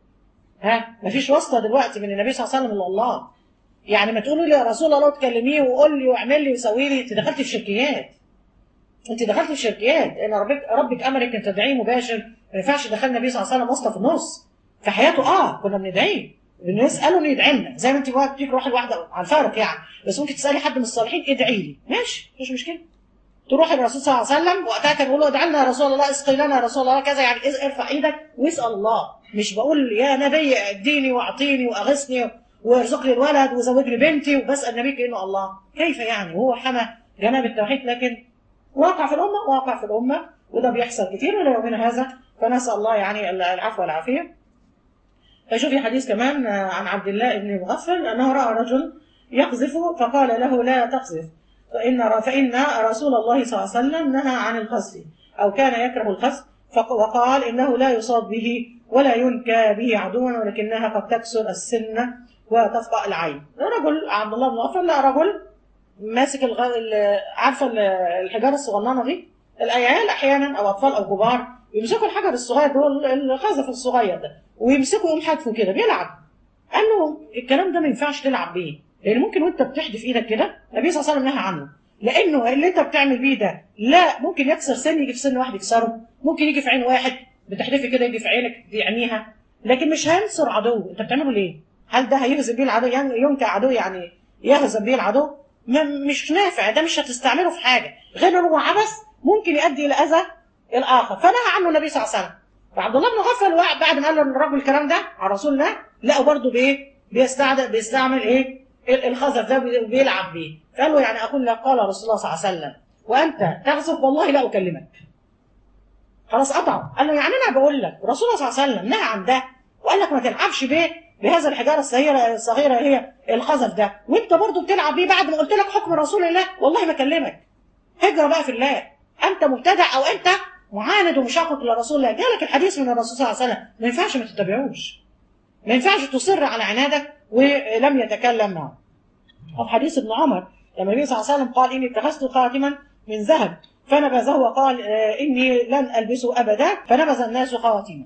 ها مفيش واسطه دلوقتي من النبي صلى الله عليه وسلم الا الله يعني ما تقولوا لي يا رسول الله تكلميه وقول لي واعمل لي وسوي لي انت دخلت في شركيات انت دخلت في شركيات ان ربك ربك امرك ان تدعيه مباشر ما ينفعش دخل النبي صلى الله عليه وسلم واسطه في النص في حياته اه كنا بندعيه بنساله انه يدعي لنا زي ما انت بقى بتيجي واحد واحده على الفارق يعني بس ممكن تسالي حد من الصالحين ادعي لي ماشي مفيش مشكله تروح للرسول صلى الله عليه وسلم وقتها كان بيقول له ادعي لنا يا رسول الله اسقي لنا يا رسول الله كذا يعني إز- ارفع ايدك واسال الله مش بقول يا نبي اديني واعطيني واغثني وارزق لي الولد وزوج لي بنتي وبسال نبيك انه الله كيف يعني هو حمى جناب التوحيد لكن واقع في الامه واقع في الامه وده بيحصل كتير الى يومنا هذا فنسال الله يعني العفو والعافيه فشوفي حديث كمان آه، عن عبد الله بن مغفل انه راى رجل يقذف فقال له لا تقذف فإن فإن رسول الله صلى الله عليه وسلم نهى عن القذف أو كان يكره القذف فق- وقال إنه لا يصاب به ولا ينكى به عدوا ولكنها قد تكسر السن وتفقأ العين رجل عبد الله بن مغفل لا رجل ماسك الغ... ال- عارفة ال- الحجارة الصغننة دي العيال أحيانا أو أطفال أو كبار يمسكوا الحجر الصغير ده هو الخزف الصغير ده ويمسكوا يقوم حادفه كده بيلعب قال له الكلام ده ما ينفعش تلعب بيه لان ممكن وانت بتحدف ايدك كده النبي صلى الله عليه وسلم نهى عنه لانه اللي انت بتعمل بيه ده لا ممكن يكسر سن يجي في سن واحد يكسره ممكن يجي في عين واحد بتحدفي كده يجي في عينك تعميها لكن مش هينصر عدو انت بتعمله ليه هل ده هيهزم بيه العدو يعني ينكى عدو يعني يهزم بيه العدو ما مش نافع ده مش هتستعمله في حاجه غير انه هو عبث ممكن يؤدي الى اذى الاخر فنهى عنه النبي صلى الله عليه وسلم فعبد الله بن غفل بعد ما قال للرجل الكلام ده على رسول الله لقوا برضه بايه بيستعمل بيستعمل ايه الخزف ده بيلعب بيه فقال له يعني اقول لك قال رسول الله صلى الله عليه وسلم وانت تغزف والله لا اكلمك خلاص قطعه قال له يعني انا بقول لك رسول الله صلى الله عليه وسلم نهى عن ده وقال لك ما تلعبش بيه بهذا الحجاره الصغيره الصغيره هي الخزف ده وانت برضه بتلعب بيه بعد ما قلت لك حكم رسول الله والله ما اكلمك هجره بقى في الله انت مبتدع او انت معاند ومشاقق لرسول الله جالك الحديث من الرسول صلى الله عليه وسلم ما ينفعش ما تتبعوش ما ينفعش تصر على عنادك ولم يتكلم معه وفي حديث ابن عمر لما النبي صلى الله عليه وسلم قال اني اتخذت خاتما من ذهب فنبذه وقال آه اني لن البسه ابدا فنبذ الناس خواتيمه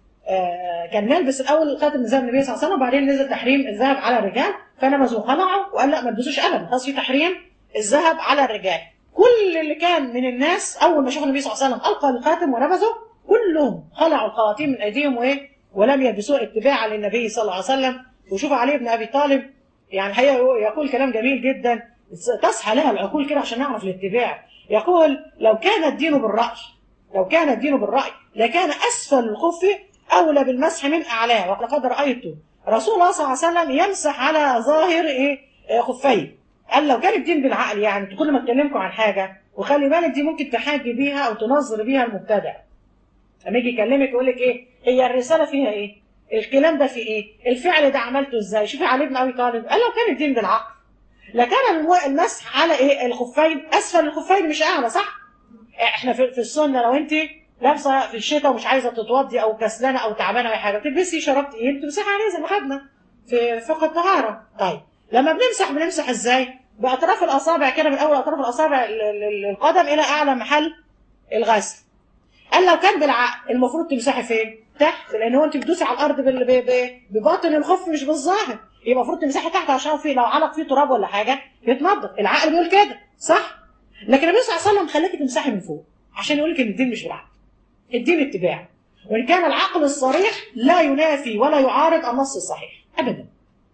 آه كان يلبس الاول خاتم من ذهب النبي صلى الله عليه وسلم وبعدين نزل تحريم الذهب على الرجال فنبذوا خلعوا وقال لا ما تلبسوش ابدا خلاص في تحريم الذهب على الرجال كل اللي كان من الناس اول ما شافوا النبي صلى الله عليه وسلم القى الخاتم ونبذه كلهم خلعوا الخواتيم من ايديهم وايه ولم يلبسوه اتباعا للنبي صلى الله عليه وسلم وشوف علي بن ابي طالب يعني هي يقول كلام جميل جدا تصحى لها العقول كده عشان نعرف الاتباع يقول لو كان الدين بالرأي لو كان الدين بالرأي لكان أسفل الخف أولى بالمسح من أعلاه وقد رأيت رسول الله صلى الله عليه وسلم يمسح على ظاهر إيه خفيه قال لو كان الدين بالعقل يعني كل ما اتكلمكم عن حاجة وخلي بالك دي ممكن تحاجي بيها أو تنظر بيها المبتدع لما يجي يكلمك يقول لك إيه هي الرسالة فيها إيه الكلام ده في ايه الفعل ده عملته ازاي شوفي علي بن ابي طالب قال لو كان الدين بالعقل لكان المسح على ايه الخفين اسفل الخفين مش اعلى صح احنا في السنه لو انت لابسه في الشتاء ومش عايزه تتوضي او كسلانه او تعبانه او حاجه تلبسي شراب تقيل تمسحي عليه زي ما خدنا في فقه الطهاره طيب لما بنمسح بنمسح ازاي باطراف الاصابع كده من اول اطراف الاصابع القدم الى اعلى محل الغسل قال لو كان بالعقل المفروض تمسحي فين تحت لان هو انت بتدوسي على الارض بباطن الخف مش بالظاهر يبقى المفروض تمسحي تحت عشان في لو علق فيه تراب ولا حاجه يتنضف العقل بيقول كده صح لكن النبي صلى الله عليه وسلم خلاكي تمسحي من فوق عشان يقول لك ان الدين مش بالعقل الدين اتباع وان كان العقل الصريح لا ينافي ولا يعارض النص الصحيح ابدا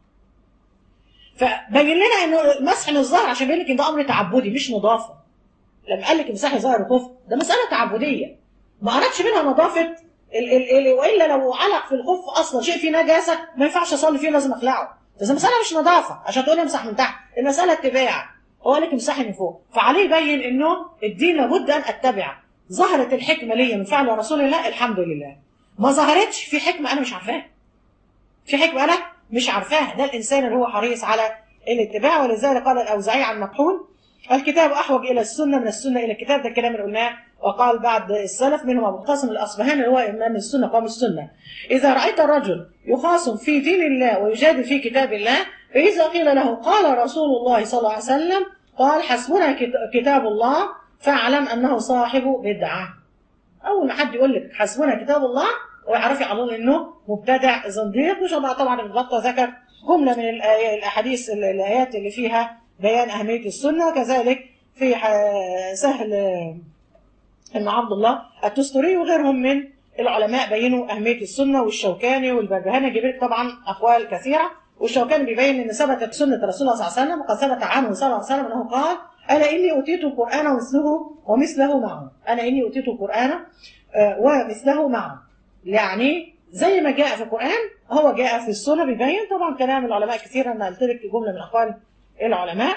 فبين لنا انه مسح من الظهر عشان بيقول لك ان ده امر تعبدي مش نظافه لما قال لك امسحي ظهر الخف ده مساله تعبديه ما أردش منها نظافة ال ال ال وإلا لو علق في الخف أصلا شيء فيه نجاسة ما ينفعش أصلي فيه لازم أخلعه بس المسألة مش نظافة عشان تقولي امسح من تحت المسألة اتباع هو قال لك امسحي من فوق فعليه يبين إنه الدين لابد أن أتبع ظهرت الحكمة ليا من فعل رسول الله الحمد لله ما ظهرتش في حكمة أنا مش عارفاها في حكمة أنا مش عارفاها ده الإنسان اللي هو حريص على الاتباع ولذلك قال الأوزاعي عن مكحول الكتاب احوج الى السنه من السنه الى الكتاب ده الكلام اللي قلناه وقال بعد السلف منهم ابو القاسم الاصبهاني اللي هو امام السنه قام السنه اذا رايت الرجل يخاصم في دين الله ويجادل في كتاب الله فاذا قيل له قال رسول الله صلى الله عليه وسلم قال حسبنا كت- كتاب الله فاعلم انه صاحب بدعه اول ما حد يقول لك حسبنا كتاب الله ويعرفي على طول انه مبتدع زنديق وش طبعا ابن بطه ذكر جمله من الآي- الاحاديث ال- الايات اللي فيها بيان اهميه السنه كذلك في ح- سهل ان عبد الله التستري وغيرهم من العلماء بينوا اهميه السنه والشوكاني والبربهاني جيب لك طبعا اقوال كثيره والشوكاني بيبين ان ثبتت سنه رسول الله صلى الله عليه وسلم وقد ثبت عنه صلى الله عليه وسلم انه قال انا اني اوتيت القران ومثله ومثله معه انا اني اوتيت القران آه، ومثله معه يعني زي ما جاء في القران هو جاء في السنه بيبين طبعا كلام العلماء كثيرا انا قلت لك جمله من اقوال العلماء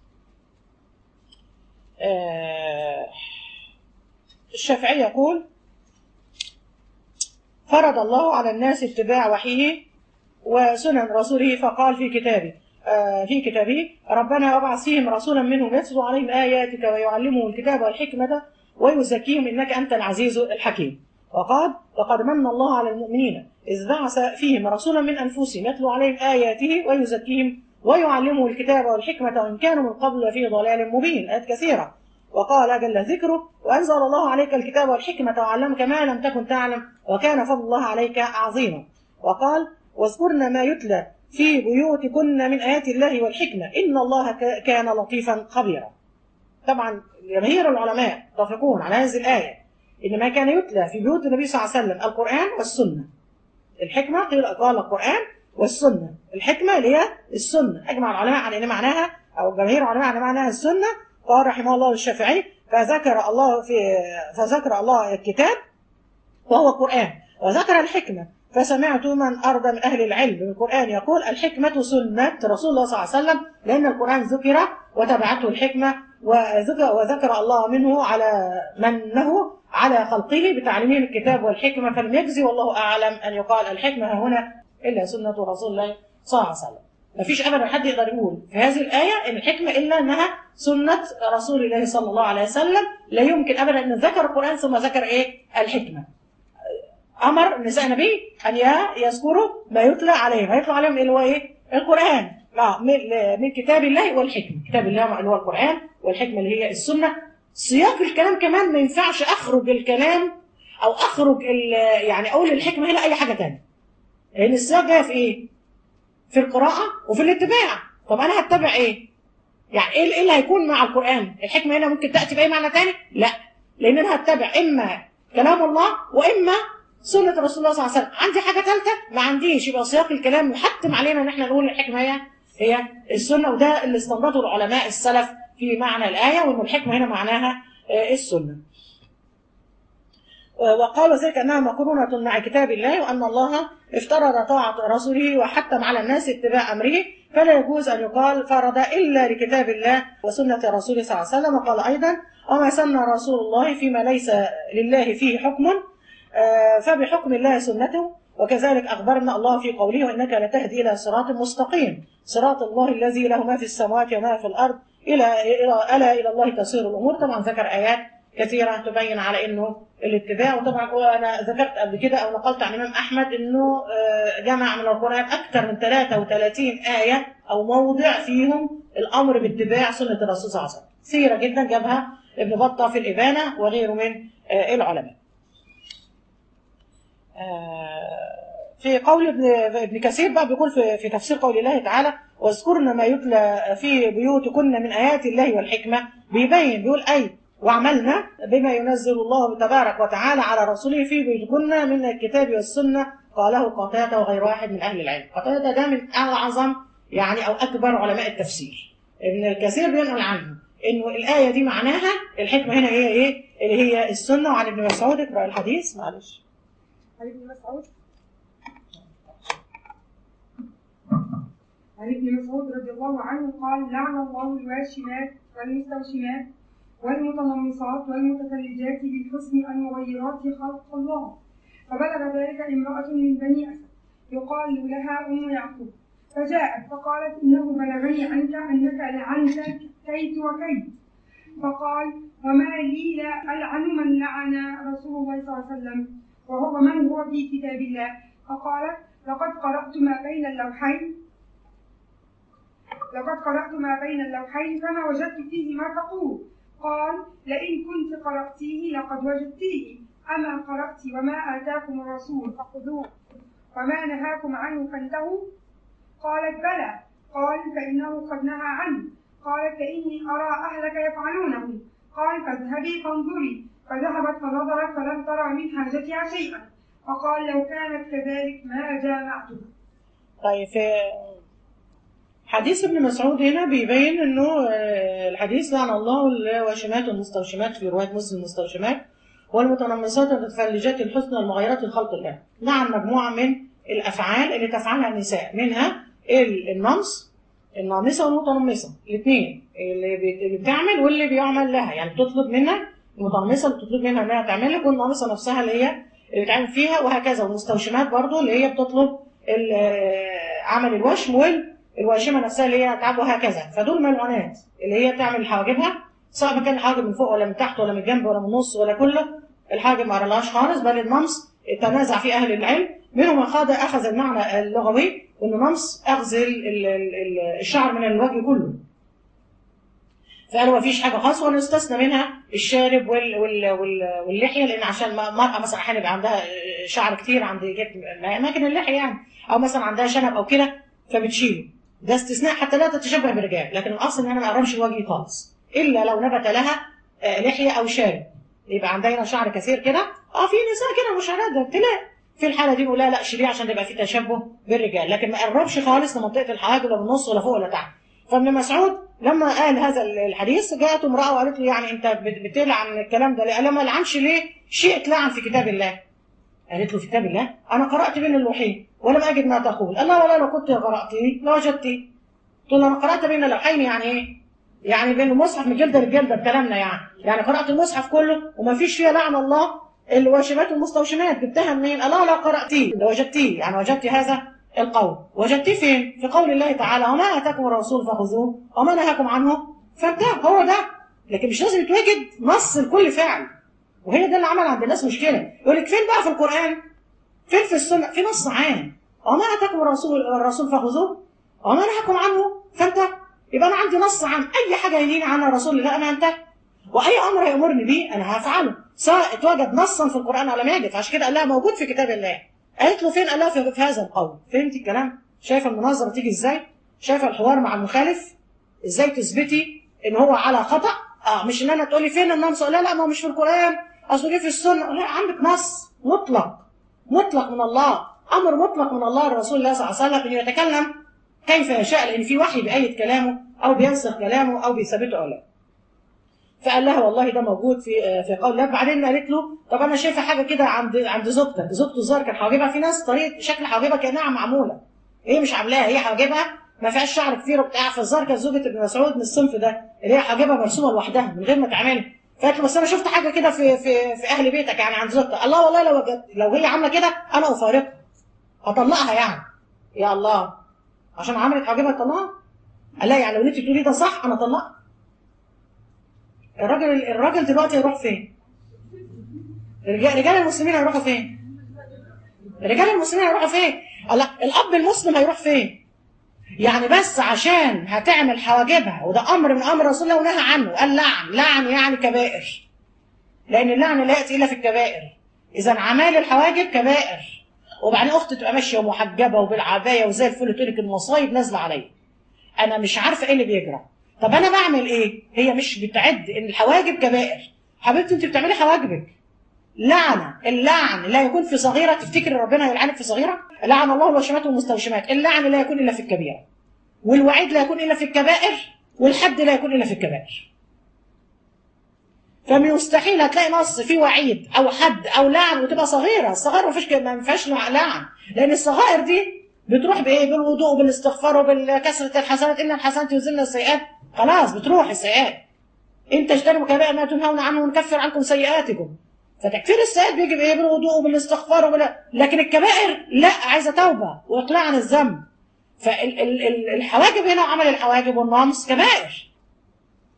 آه، الشافعي يقول فرض الله على الناس اتباع وحيه وسنن رسوله فقال في كتابه آه، في كتابه ربنا وابعث فيهم رسولا منهم يتلو عليهم آياتك ويعلمهم الكتاب والحكمة ويزكيهم إنك أنت العزيز الحكيم وقال لقد من الله على المؤمنين إذ بعث فيهم رسولا من أنفسهم يتلو عليهم آياته ويزكيهم ويعلمهم الكتاب والحكمة وإن كانوا من قبل في ضلال مبين آيات كثيرة وقال جل ذكره وأنزل الله عليك الكتاب والحكمة وعلمك ما لم تكن تعلم وكان فضل الله عليك عظيما وقال واذكرن ما يتلى في بيوتكن من آيات الله والحكمة إن الله ك- كان لطيفا خبيرا طبعا جماهير العلماء يتفقون على هذه الآية إن ما كان يتلى في بيوت النبي صلى الله عليه وسلم القرآن والسنة الحكمة قيل قال القرآن والسنة الحكمة اللي هي السنة أجمع العلماء على أن معناها أو جماهير العلماء على معناها السنة قال رحمه الله الشافعي فذكر الله في فذكر الله الكتاب وهو القرآن وذكر الحكمة فسمعت من أرضى من أهل العلم بالقرآن يقول الحكمة سنة رسول الله صلى الله عليه وسلم لأن القرآن ذكر وتبعته الحكمة وذكر, وذكر الله منه على منه على خلقه بتعليمهم الكتاب والحكمة فلم يجزي والله أعلم أن يقال الحكمة هنا إلا سنة رسول الله صلى الله عليه وسلم ما فيش أبدا حد يقدر يقول في هذه الآية إن الحكمة إلا أنها سنة رسول الله صلى الله عليه وسلم لا يمكن أبدا أن ذكر القرآن ثم ذكر إيه الحكمة امر نساء النبي ان ي- يذكروا ما يتلى عليهم هيتلى عليهم اللي هو ايه القران آه، من من كتاب الله والحكمه كتاب الله اللي هو القران والحكمه اللي هي السنه سياق الكلام كمان ما ينفعش اخرج الكلام او اخرج ال- يعني اقول الحكمه هنا اي حاجه تانية لان السياق جاي في ايه في القراءه وفي الاتباع طب انا هتبع ايه يعني ايه إيه اللي هيكون مع القران الحكمه هنا ممكن تاتي باي معنى تاني لا لان انا هتبع اما كلام الله واما سنة رسول الله صلى الله عليه وسلم عندي حاجة ثالثة ما عنديش يبقى سياق الكلام محتم علينا ان احنا نقول الحكمة هي هي السنة وده اللي استنبطه العلماء السلف في معنى الآية وان الحكمة هنا معناها آه، السنة آه، وقالوا ذلك انها مقرونة مع كتاب الله وان الله افترض طاعة رسوله وحتم على الناس اتباع امره فلا يجوز ان يقال فرض الا لكتاب الله وسنة رسوله صلى الله عليه وسلم وقال ايضا وما سن رسول الله فيما ليس لله فيه حكم آه، فبحكم الله سنته وكذلك أخبرنا الله في قوله وإنك لتهدي إلى صراط مستقيم صراط الله الذي له ما في السماوات وما في الأرض إلى إلى ألا إلى الله تصير الأمور طبعا ذكر آيات كثيرة تبين على إنه الاتباع وطبعا هو أنا ذكرت قبل كده أو نقلت عن الإمام أحمد إنه آه، جمع من القرآن أكثر من 33 آية أو موضع فيهم الأمر باتباع سنة الرسول صلى الله عليه وسلم كثيرة جدا جابها ابن بطة في الإبانة وغيره من آه، العلماء في قول ابن ابن كثير بقى بيقول في, في تفسير قول الله تعالى واذكرن ما يتلى في بيوتكن من ايات الله والحكمه بيبين بيقول اي وعملنا بما ينزل الله تبارك وتعالى على رسوله في بيوتكن من الكتاب والسنه قاله قتاده وغير واحد من اهل العلم قتاده ده من اعظم يعني او اكبر علماء التفسير ابن الكثير بينقل عنه انه الايه دي معناها الحكمه هنا هي ايه اللي هي السنه وعن ابن مسعود اقرا الحديث معلش عن ابن مسعود عن ابن مسعود رضي الله عنه قال لعن الله الواشمات والمستوشمات والمتنمصات والمتفلجات بالحسن المغيرات خلق الله فبلغ ذلك امرأة من بني أسد يقال لها أم يعقوب فجاءت فقالت إنه بلغني عنك أنك لعنت كيت وكيت فقال وما لي لا ألعن من لعن رسول الله صلى الله عليه وسلم وهو من هو في كتاب الله فقالت لقد قرأت ما بين اللوحين لقد قرأت ما بين اللوحين فما وجدت فيه ما تقول قال لئن كنت قرأتيه لقد وجدتيه أما قرأت وما آتاكم الرسول فخذوه وما نهاكم عنه فانتهوا قالت بلى قال فإنه قد نهى عنه قالت فإني أرى أهلك يفعلونه قال فاذهبي فانظري فذهبت فنظرت فلم ترى من حاجتها شيئا فقال لو كانت كذلك ما جامعته طيب في حديث ابن مسعود هنا بيبين انه آه، الحديث لعن الله الواشمات والمستوشمات في روايه مسلم المستوشمات والمتنمصات والمتفلجات الحسنى المغيرات لخلق الله لعن مجموعه من الافعال اللي تفعلها النساء منها ال- النمص النامصه والمتنمصه الاثنين اللي بي- اللي بتعمل واللي بيعمل لها يعني بتطلب منها المتنمصه اللي بتطلب منها انها تعمل لك والنامصه نفسها اللي هي اللي بتعمل فيها وهكذا والمستوشمات برضو اللي هي بتطلب ال- آه، عمل الوشم والواشمه نفسها اللي هي تعب وهكذا فدول ملعونات اللي هي بتعمل حواجبها سواء ما كان الحاجب من فوق ولا من تحت ولا من الجنب ولا من النص ولا كله الحاجب ما قرالهاش خالص بل النمص تنازع فيه اهل العلم منهم من اخذ اخذ المعنى اللغوي انه نمص اخذ ال- ال- ال- الشعر من الوجه كله فقالوا ما فيش حاجه خاصه ونستثنى منها الشارب وال وال وال واللحيه لان عشان ما- مرأة مثلا احيانا يبقى عندها شعر كتير عند جت- اماكن اللحيه يعني او مثلا عندها شنب او كده فبتشيله ده استثناء حتى لا تتشبه بالرجال لكن الاصل ان انا ما اقربش الوجه خالص الا لو نبت لها آه، لحيه او شارب يبقى عندها هنا شعر كثير كده اه في نساء كده مش ده ابتلاء في الحاله دي نقول لا لا شيليه عشان يبقى في تشبه بالرجال لكن ما قربش خالص لمنطقه الحواجب ولا من النص ولا فوق ولا تحت فابن مسعود لما قال هذا الحديث جاءت امراه وقالت له يعني انت بت- بتلعن الكلام ده ليه؟ قال لها ما العنش ليه؟ شيء اتلعن في كتاب الله قالت له في كتاب الله انا قرات بين اللوحين ولم اجد ما تقول قال لها والله لو كنت قراتيه لوجدتيه قلت له انا قرات بين اللوحين يعني ايه؟ يعني بين المصحف من جلده لجلده بكلامنا يعني يعني قرات المصحف كله وما فيش فيها لعن الله الواشمات والمستوشمات جبتها منين؟ قال لها لا قراتيه ده وجدتيه يعني وجدت هذا القول وجدتيه فين؟ في قول الله تعالى وما اتاكم الرسول فخذوه وما نهاكم عنه فانتهوا هو ده لكن مش لازم يتوجد نص لكل فعل وهي ده اللي عمل عند الناس مشكله يقول لك فين بقى في القران؟ فين في السنه؟ في نص عام وما اتاكم الرسول الرسول فخذوه وما نهاكم عنه فانتهوا يبقى انا عندي نص عام اي حاجه يديني عنها الرسول لا انا انتهى واي امر يامرني به انا هفعله سواء اتوجد نصا في القران او لم يجد فعشان كده قال لها موجود في كتاب الله قالت له فين قال لها في, في هذا القول فهمتي الكلام شايفه المناظره تيجي ازاي شايفه الحوار مع المخالف ازاي تثبتي ان هو على خطا اه مش ان انا تقولي فين النص لا لا ما هو مش في القران اصل جه في السنه لا عندك نص مطلق مطلق من الله امر مطلق من الله الرسول الله صلى الله عليه وسلم انه يتكلم كيف يشاء لان في وحي بايد كلامه او بينسخ كلامه او بيثبته او لا فقال لها والله ده موجود في في قول الله بعدين قالت له طب انا شايفه حاجه كده عند عند زوجتك زوجته الظاهر كان حواجبها في ناس طريقه شكل حواجبها كانها معموله هي مش عاملاها هي حواجبها ما فيهاش شعر كتير وبتاع فالظاهر كانت زوجة ابن مسعود من الصنف ده اللي هي حواجبها مرسومه لوحدها من غير ما تعملها فقالت له بس انا شفت حاجه كده في في في اهل بيتك يعني عند زوجتك الله والله لو وجدت لو هي عامله كده انا افارقها هطلقها يعني يا الله عشان عملت حواجبها طلقها قال لها يعني لو انت تقولي ده صح انا طلقها الراجل الراجل دلوقتي هيروح فين؟ رجال رجال المسلمين هيروحوا فين؟ رجال المسلمين هيروحوا فين؟ الله الاب المسلم هيروح فين؟ يعني بس عشان هتعمل حواجبها وده امر من امر رسول الله ونهى عنه قال لعن لعن يعني كبائر لان اللعن لا ياتي الا في الكبائر اذا اعمال الحواجب كبائر وبعدين اخت تبقى ماشيه ومحجبه وبالعبايه وزي الفل تقول لك المصايب نازله عليا انا مش عارفه ايه اللي بيجرى طب انا بعمل ايه هي مش بتعد ان الحواجب كبائر حبيبتي انت بتعملي حواجبك لعنه اللعن لا يكون في صغيره تفتكر ربنا يلعنك في صغيره لعن الله الوشمات والمستوشمات اللعن لا يكون الا في الكبيره والوعيد لا يكون الا في الكبائر والحد لا يكون الا في الكبائر فمن مستحيل هتلاقي نص فيه وعيد او حد او لعن وتبقى صغيره الصغيره ما فيش ما فيهاش لعن لان الصغائر دي بتروح بايه بالوضوء وبالاستغفار وبالكسره الحسنات ان الحسنات يزلن السيئات خلاص بتروح السيئات ان تجتنبوا كبائر ما تنهون عنه ونكفر عنكم سيئاتكم فتكفير السيئات بيجي بايه بالوضوء وبالاستغفار وبلا لكن الكبائر لا عايزه توبه واقلاع عن الذنب فالحواجب هنا وعمل الحواجب والناموس كبائر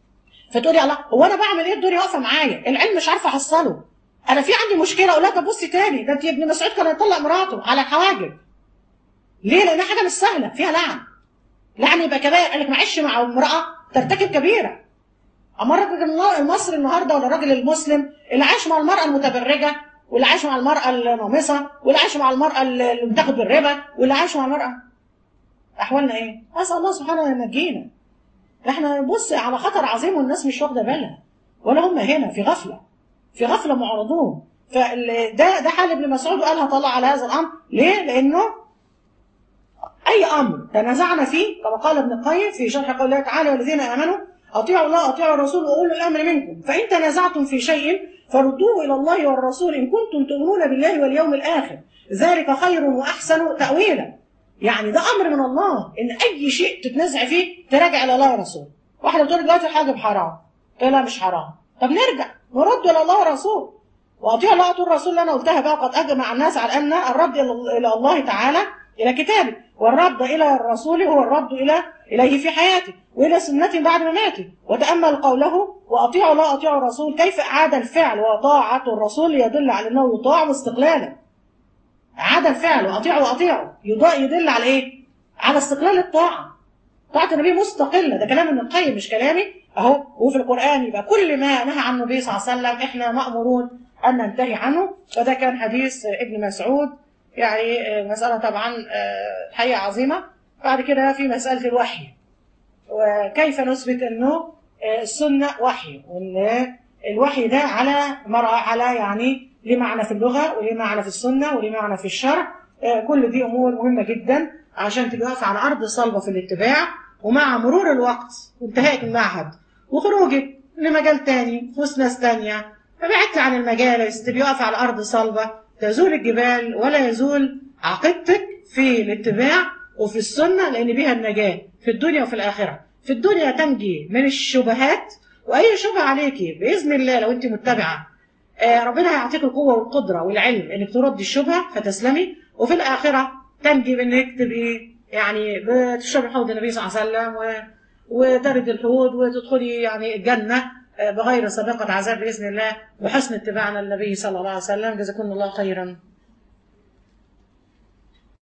فتقولي الله هو انا بعمل ايه الدنيا واقفه معايا العلم مش عارفه احصله انا في عندي مشكله اقول لها طب بصي تاني ده انت ابن مسعود كان يطلق مراته على الحواجب ليه لانها حاجه مش سهله فيها لعن لعن يبقى كبائر قال لك معيش مع امراه ترتكب كبيره اما الراجل المصري النهارده ولا الراجل المسلم اللي عايش مع المراه المتبرجه واللي عايش مع المراه النامصه واللي عايش مع المراه اللي بتاخد بالربا واللي عايش مع المراه احوالنا ايه؟ اسال الله سبحانه ينجينا احنا بص على خطر عظيم والناس مش واخده بالها ولا هم هنا في غفله في غفله معرضون فده ده حال ابن مسعود وقال هطلع على هذا الامر ليه؟ لانه اي امر تنازعنا فيه كما قال ابن القيم في شرح قول الله تعالى والذين امنوا اطيعوا الله اطيعوا الرسول واولوا الامر منكم فان تنازعتم في شيء فردوه الى الله والرسول ان كنتم تؤمنون بالله واليوم الاخر ذلك خير واحسن تاويلا يعني ده امر من الله ان اي شيء تتنازع فيه تراجع الى الله ورسوله واحده بتقول دلوقتي الحاجب حرام تقول لا مش حرام طب نرجع نرد الى الله ورسوله واطيع الله واطيع الرسول اللي انا قلتها بقى قد اجمع الناس على ان الرد الى الله تعالى الى كتابه والرد الى الرسول هو الرد الى اليه في حياته والى سنته بعد مماته وتامل قوله واطيعوا الله واطيعوا الرسول كيف اعاد الفعل وطاعه الرسول يدل على انه يطاع واستقلالا عاد الفعل واطيعوا واطيعوا يدل على ايه؟ على استقلال الطاعه طاعه النبي مستقله ده كلام ابن القيم مش كلامي اهو وفي القران يبقى كل ما نهى عنه النبي صلى الله عليه وسلم احنا مامورون ان ننتهي عنه فده كان حديث ابن مسعود يعني مساله طبعا حقيقه عظيمه بعد كده في مساله الوحي وكيف نثبت انه السنه وحي وان الوحي ده على مرأة على يعني ليه معنى في اللغه وليه معنى في السنه وليه معنى في الشرع كل دي امور مهمه جدا عشان تبقى واقفه على ارض صلبه في الاتباع ومع مرور الوقت وانتهائك المعهد وخروجك لمجال تاني في وسط ناس تانيه فبعدت عن المجالس تبقى واقفه على ارض صلبه تزول الجبال ولا يزول عقيدتك في الاتباع وفي السنه لان بها النجاه في الدنيا وفي الاخره في الدنيا تنجي من الشبهات واي شبهه عليكي باذن الله لو انت متبعه ربنا هيعطيك القوه والقدره والعلم انك تردي الشبهه فتسلمي وفي الاخره تنجي بانك تبقي يعني بتشربي حوض النبي صلى الله عليه وسلم و... وترد الحوض وتدخلي يعني الجنه بغير سابقه عذاب باذن الله وحسن اتباعنا للنبي صلى الله عليه وسلم جزاكم الله خيرا